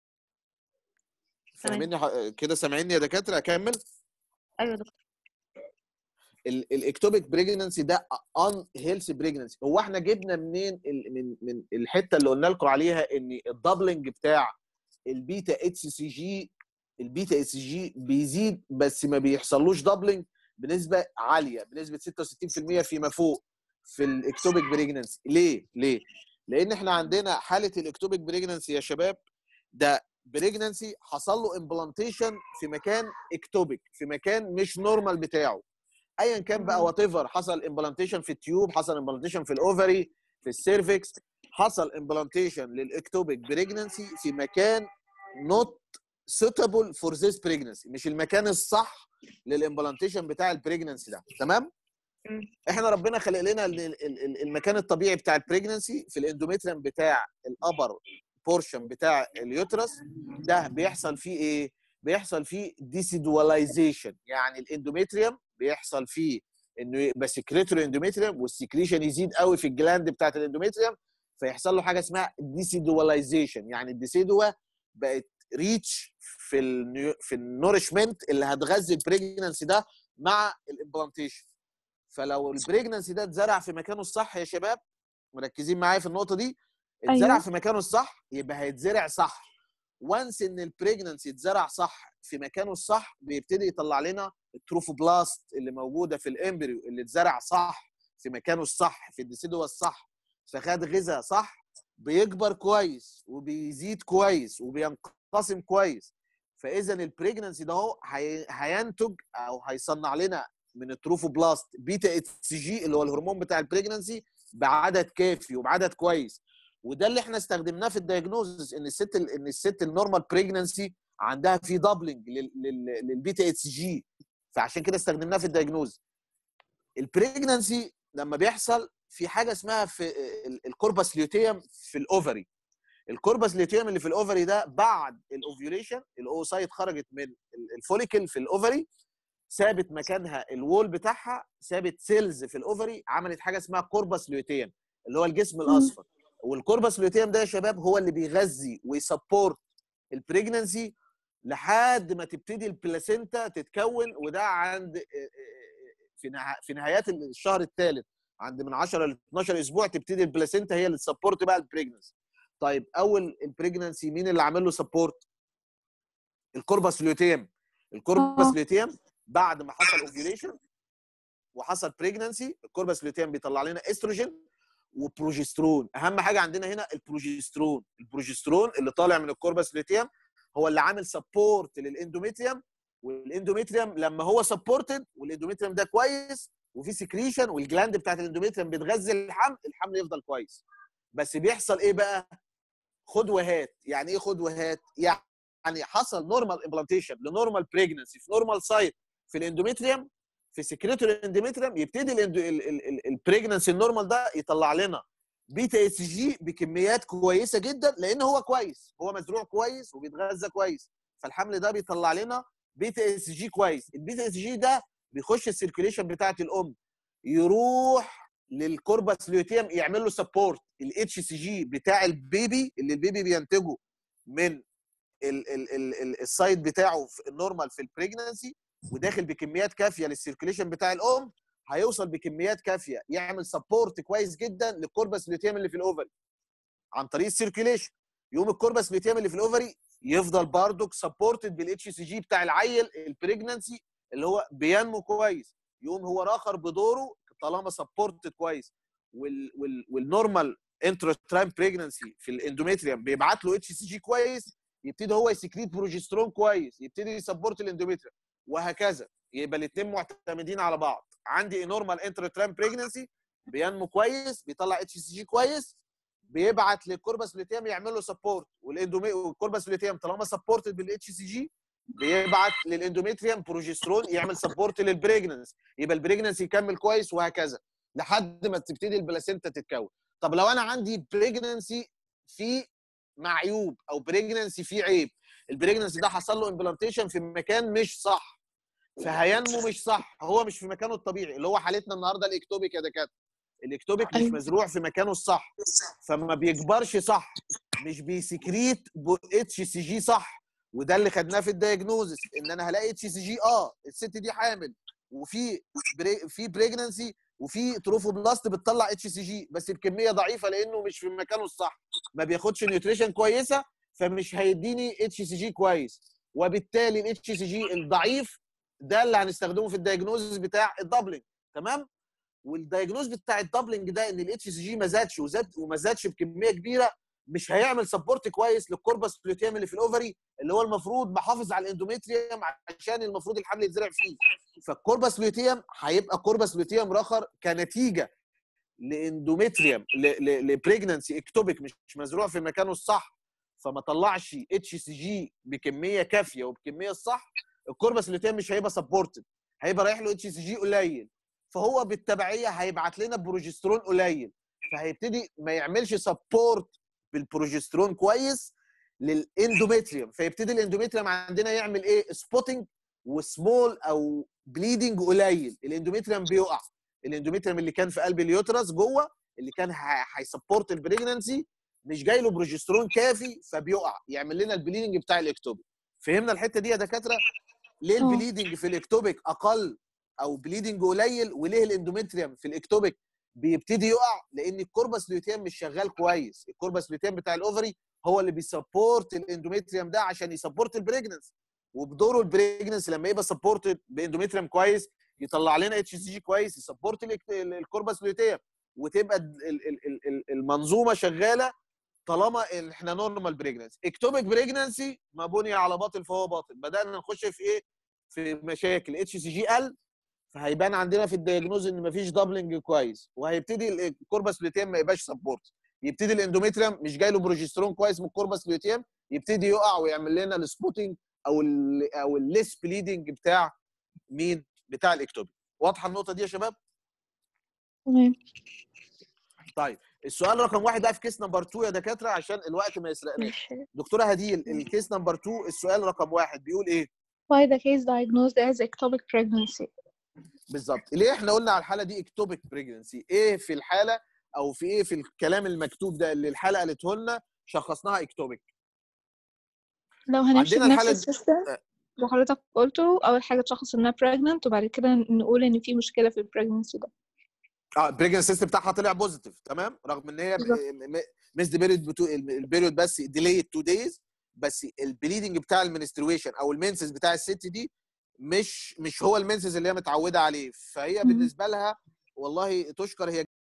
[SPEAKER 6] تمام
[SPEAKER 2] فاهميني ح- كده سامعيني يا دكاتره اكمل؟
[SPEAKER 6] ايوه يا دكتور
[SPEAKER 2] ال- الاكتوبيك بريجننسي ده ان هيلثي بريجننسي هو احنا جبنا منين ال- من من الحته اللي قلنا لكم عليها ان الدبلنج بتاع البيتا اتش سي جي البيتا اتش جي بيزيد بس ما بيحصلوش دبلنج بنسبه عاليه بنسبه 66% فيما فوق في الاكتوبيك بريجننسي ليه ليه لان احنا عندنا حاله الاكتوبيك بريجننسي يا شباب ده بريجننسي حصل له امبلانتيشن في مكان اكتوبيك في مكان مش نورمال بتاعه ايا كان بقى
[SPEAKER 6] مم.
[SPEAKER 2] وات ايفر حصل امبلانتيشن في التيوب حصل امبلانتيشن في الاوفري في السيرفكس حصل امبلانتيشن للاكتوبيك بريجننسي في مكان نوت suitable فور ذيس بريجننسي مش المكان الصح للامبلانتيشن بتاع البريجننسي ده تمام
[SPEAKER 6] مم.
[SPEAKER 2] احنا ربنا خلق لنا ال- ال- ال- المكان الطبيعي بتاع البريجننسي في الاندوميتريم بتاع الابر بورشن بتاع اليوترس ده بيحصل فيه ايه بيحصل فيه ديسيدواليزيشن يعني الاندوميتريوم بيحصل فيه انه يبقى سكريتوري اندوميتريوم والسكريشن يزيد قوي في الجلاند بتاعت الاندوميتريوم فيحصل له حاجه اسمها ديسيدواليزيشن يعني الديسيدوا بقت ريتش في النيو في النورشمنت اللي هتغذي البريجننسي ده مع الامبلانتيشن فلو البريجننسي ده اتزرع في مكانه الصح يا شباب مركزين معايا في النقطه دي اتزرع
[SPEAKER 1] أيوة.
[SPEAKER 2] في مكانه الصح يبقى هيتزرع صح وانس ان البريجننسي اتزرع صح في مكانه الصح بيبتدي يطلع لنا التروفوبلاست اللي موجوده في الامبريو اللي اتزرع صح في مكانه الصح في الديسيدوا الصح فخد غذاء صح بيكبر كويس وبيزيد كويس وبينقسم كويس فاذا البريجننسي ده هو هي- هينتج او هيصنع لنا من التروفوبلاست بيتا اتش جي اللي هو الهرمون بتاع البريجننسي بعدد كافي وبعدد كويس وده اللي احنا استخدمناه في الدايجنوزس ان الست ال- ان الست النورمال بريجننسي عندها في دبلنج للبيتا اتش جي فعشان كده استخدمناه في الدايجنوز البريجننسي لما بيحصل في حاجه اسمها في ال- الكوربس ليوتيوم في الاوفري الكوربس ليوتيوم اللي في الاوفري ده بعد الاوفيوليشن الاوسايت خرجت من ال- الفوليكل في الاوفري سابت مكانها الوول بتاعها سابت سيلز في الاوفري عملت حاجه اسمها كوربس ليوتيوم اللي هو الجسم الاصفر والكوربس ليوتيوم ده يا شباب هو اللي بيغذي ويسبورت البريجننسي لحد ما تبتدي البلاسينتا تتكون وده عند في نها- في نهايات الشهر الثالث عند من 10 ل 12 اسبوع تبتدي البلاسينتا هي اللي تسبورت بقى البريجننسي طيب اول البريجننسي مين اللي عامل له سبورت الكوربس ليوتيم الكوربس
[SPEAKER 1] آه.
[SPEAKER 2] ليوتيم بعد ما حصل اوفيوليشن وحصل بريجننسي الكوربس ليوتيم بيطلع لنا استروجين وبروجسترون اهم حاجه عندنا هنا البروجسترون البروجسترون اللي طالع من الكوربس ليوتيم هو اللي عامل سبورت للاندوميتريوم والاندوميتريوم لما هو سبورتد والاندوميتريوم ده كويس وفي سكريشن والجلاند بتاعت الاندوميتريوم بتغذي الحمل الحمل يفضل كويس بس بيحصل ايه بقى خد وهات يعني ايه خد وهات يعني حصل نورمال امبلانتيشن لنورمال بريجننسي في نورمال سايت في الاندوميتريوم في سكريتوري اندوميتريوم يبتدي البريجننسي النورمال ده يطلع لنا بيتا اس جي بكميات كويسه جدا لان هو كويس هو مزروع كويس وبيتغذى كويس فالحمل ده بيطلع لنا بيتا اس جي كويس البيتا اس جي ده بيخش السيركيليشن بتاعه الام يروح للكوربس ليوتيم يعمل له سبورت الاتش سي جي بتاع البيبي اللي البيبي بينتجه من ال- ال- ال- ال- السايد بتاعه في النورمال في البريجننسي وداخل بكميات كافيه للسيركيليشن بتاع الام هيوصل بكميات كافيه يعمل سبورت كويس جدا للكوربس ليوتيم اللي في الاوفري عن طريق السيركيليشن يقوم الكوربس ليوتيم اللي في الاوفري يفضل بردك سبورتد بالاتش سي جي بتاع العيل البريجننسي اللي هو بينمو كويس يقوم هو راخر بدوره طالما سبورتد كويس وال وال والنورمال انترترايم بريجننسي في الاندوميتريوم بيبعت له اتش سي جي كويس يبتدي هو يسكريت بروجسترون كويس يبتدي يسبورت الاندوميتريوم وهكذا يبقى الاثنين معتمدين على بعض عندي نورمال انترترايم بريجننسي بينمو كويس بيطلع اتش سي جي كويس بيبعت للكوربس لوتيام يعمل له سبورت والاندومي والكوربس لوتيام طالما سبورتد بالاتش سي جي بيبعت للاندوميتريوم بروجسترون يعمل سبورت للبريجننس يبقى البريجننس يكمل كويس وهكذا لحد ما تبتدي البلاسينتا تتكون طب لو انا عندي بريجننسي في معيوب او بريجننسي فيه عيب البريجننسي ده حصل له امبلانتيشن في مكان مش صح فهينمو مش صح هو مش في مكانه الطبيعي اللي هو حالتنا النهارده الاكتوبيك يا دكاتره الاكتوبيك مش
[SPEAKER 1] أيوة.
[SPEAKER 2] مزروع في مكانه الصح فما بيكبرش صح مش بيسكريت اتش سي جي صح وده اللي خدناه في الدايجنوزس ان انا هلاقي اتش سي جي اه الست دي حامل وفي بري في بريجننسي وفي تروفوبلاست بتطلع اتش سي جي بس بكميه ضعيفه لانه مش في مكانه الصح ما بياخدش نيوتريشن كويسه فمش هيديني اتش سي جي كويس وبالتالي الاتش سي جي الضعيف ده اللي هنستخدمه في الدايجنوزس بتاع الدبلنج تمام والدايجنوز بتاع الدبلنج ده ان الاتش سي جي ما زادش وزاد وما زادش بكميه كبيره مش هيعمل سبورت كويس للكوربس لوتيام اللي في الاوفري
[SPEAKER 7] اللي هو المفروض محافظ على الاندوميتريوم عشان المفروض الحمل يتزرع فيه فالكوربس لوتيوم هيبقى كوربس لوتيوم رخر كنتيجه لاندوميتريوم لبريجننسي اكتوبيك مش مش مزروع في مكانه الصح فما طلعش اتش سي جي بكميه كافيه وبكميه الصح الكوربس لوتيوم مش هيبقى سبورتد هيبقى رايح له اتش سي جي قليل فهو بالتبعيه هيبعت لنا بروجسترون قليل فهيبتدي ما يعملش سبورت بالبروجسترون كويس للاندوميتريوم فيبتدي الاندوميتريوم عندنا يعمل ايه سبوتنج وسمول او بليدنج قليل الاندوميتريوم بيقع الاندوميتريوم اللي كان في قلب اليوترس جوه اللي كان ه- هيسبورت البريجننسي مش جاي له بروجسترون كافي فبيقع يعمل لنا البليدنج بتاع الاكتوبيك فهمنا الحته دي يا دكاتره ليه
[SPEAKER 1] اه.
[SPEAKER 7] البليدنج في الاكتوبيك اقل او بليدنج قليل وليه الاندوميتريوم في الاكتوبيك بيبتدي يقع لان الكوربس لوتيوم مش شغال كويس الكوربس لوتيوم بتاع الاوفري هو اللي بيسبورت الاندوميتريوم ده عشان يسبورت البريجننس وبدوره البريجننس لما يبقى سبورتد باندوميتريوم كويس يطلع لنا اتش سي جي كويس يسبورت الإك- ال- الكوربس لوتيوم وتبقى ال- ال- ال- ال- المنظومه شغاله طالما إن احنا نورمال بريجننسي اكتوبيك بريجننسي ما بني على باطل فهو باطل بدانا نخش في ايه في مشاكل اتش سي جي قل فهيبان عندنا في الدياجنوز ان مفيش دبلنج كويس وهيبتدي ال- الكوربس لوتيم ما يبقاش سبورت يبتدي الاندوميتريوم مش جاي له بروجسترون كويس من الكوربس لوتيم يبتدي يقع ويعمل لنا السبوتنج او ال او الليس بليدنج بتاع مين بتاع الاكتوبيك واضحه النقطه دي يا شباب
[SPEAKER 1] تمام
[SPEAKER 7] طيب السؤال رقم واحد بقى في كيس نمبر 2 يا دكاتره عشان الوقت ما يسرقناش
[SPEAKER 6] ماشي
[SPEAKER 7] دكتوره هديل الكيس نمبر 2 السؤال رقم واحد بيقول ايه
[SPEAKER 1] why the case diagnosed as ectopic pregnancy
[SPEAKER 7] بالظبط ليه احنا قلنا على الحاله دي اكتوبيك بريجنسي ايه في الحاله او في ايه في الكلام المكتوب ده اللي الحلقه قالته لنا شخصناها اكتوبيك
[SPEAKER 1] لو هنمشي
[SPEAKER 7] عندنا
[SPEAKER 1] بنفس
[SPEAKER 7] الحالة دي-
[SPEAKER 1] السيستم اللي حضرتك قلته أول حاجة تشخص إنها pregnant وبعد كده نقول إن في مشكلة في البريجنسي ده
[SPEAKER 7] اه البريجنسي سيستم بتاعها طلع بوزيتيف تمام رغم ان هي
[SPEAKER 1] بالظبط.
[SPEAKER 7] مس بيريود بتو البيريود بس ديلي 2 دايز بس البليدنج بتاع المنسترويشن او المنسز بتاع الست دي مش مش هو المنسز اللي هي متعوده عليه فهي
[SPEAKER 1] مم.
[SPEAKER 7] بالنسبه لها والله تشكر هي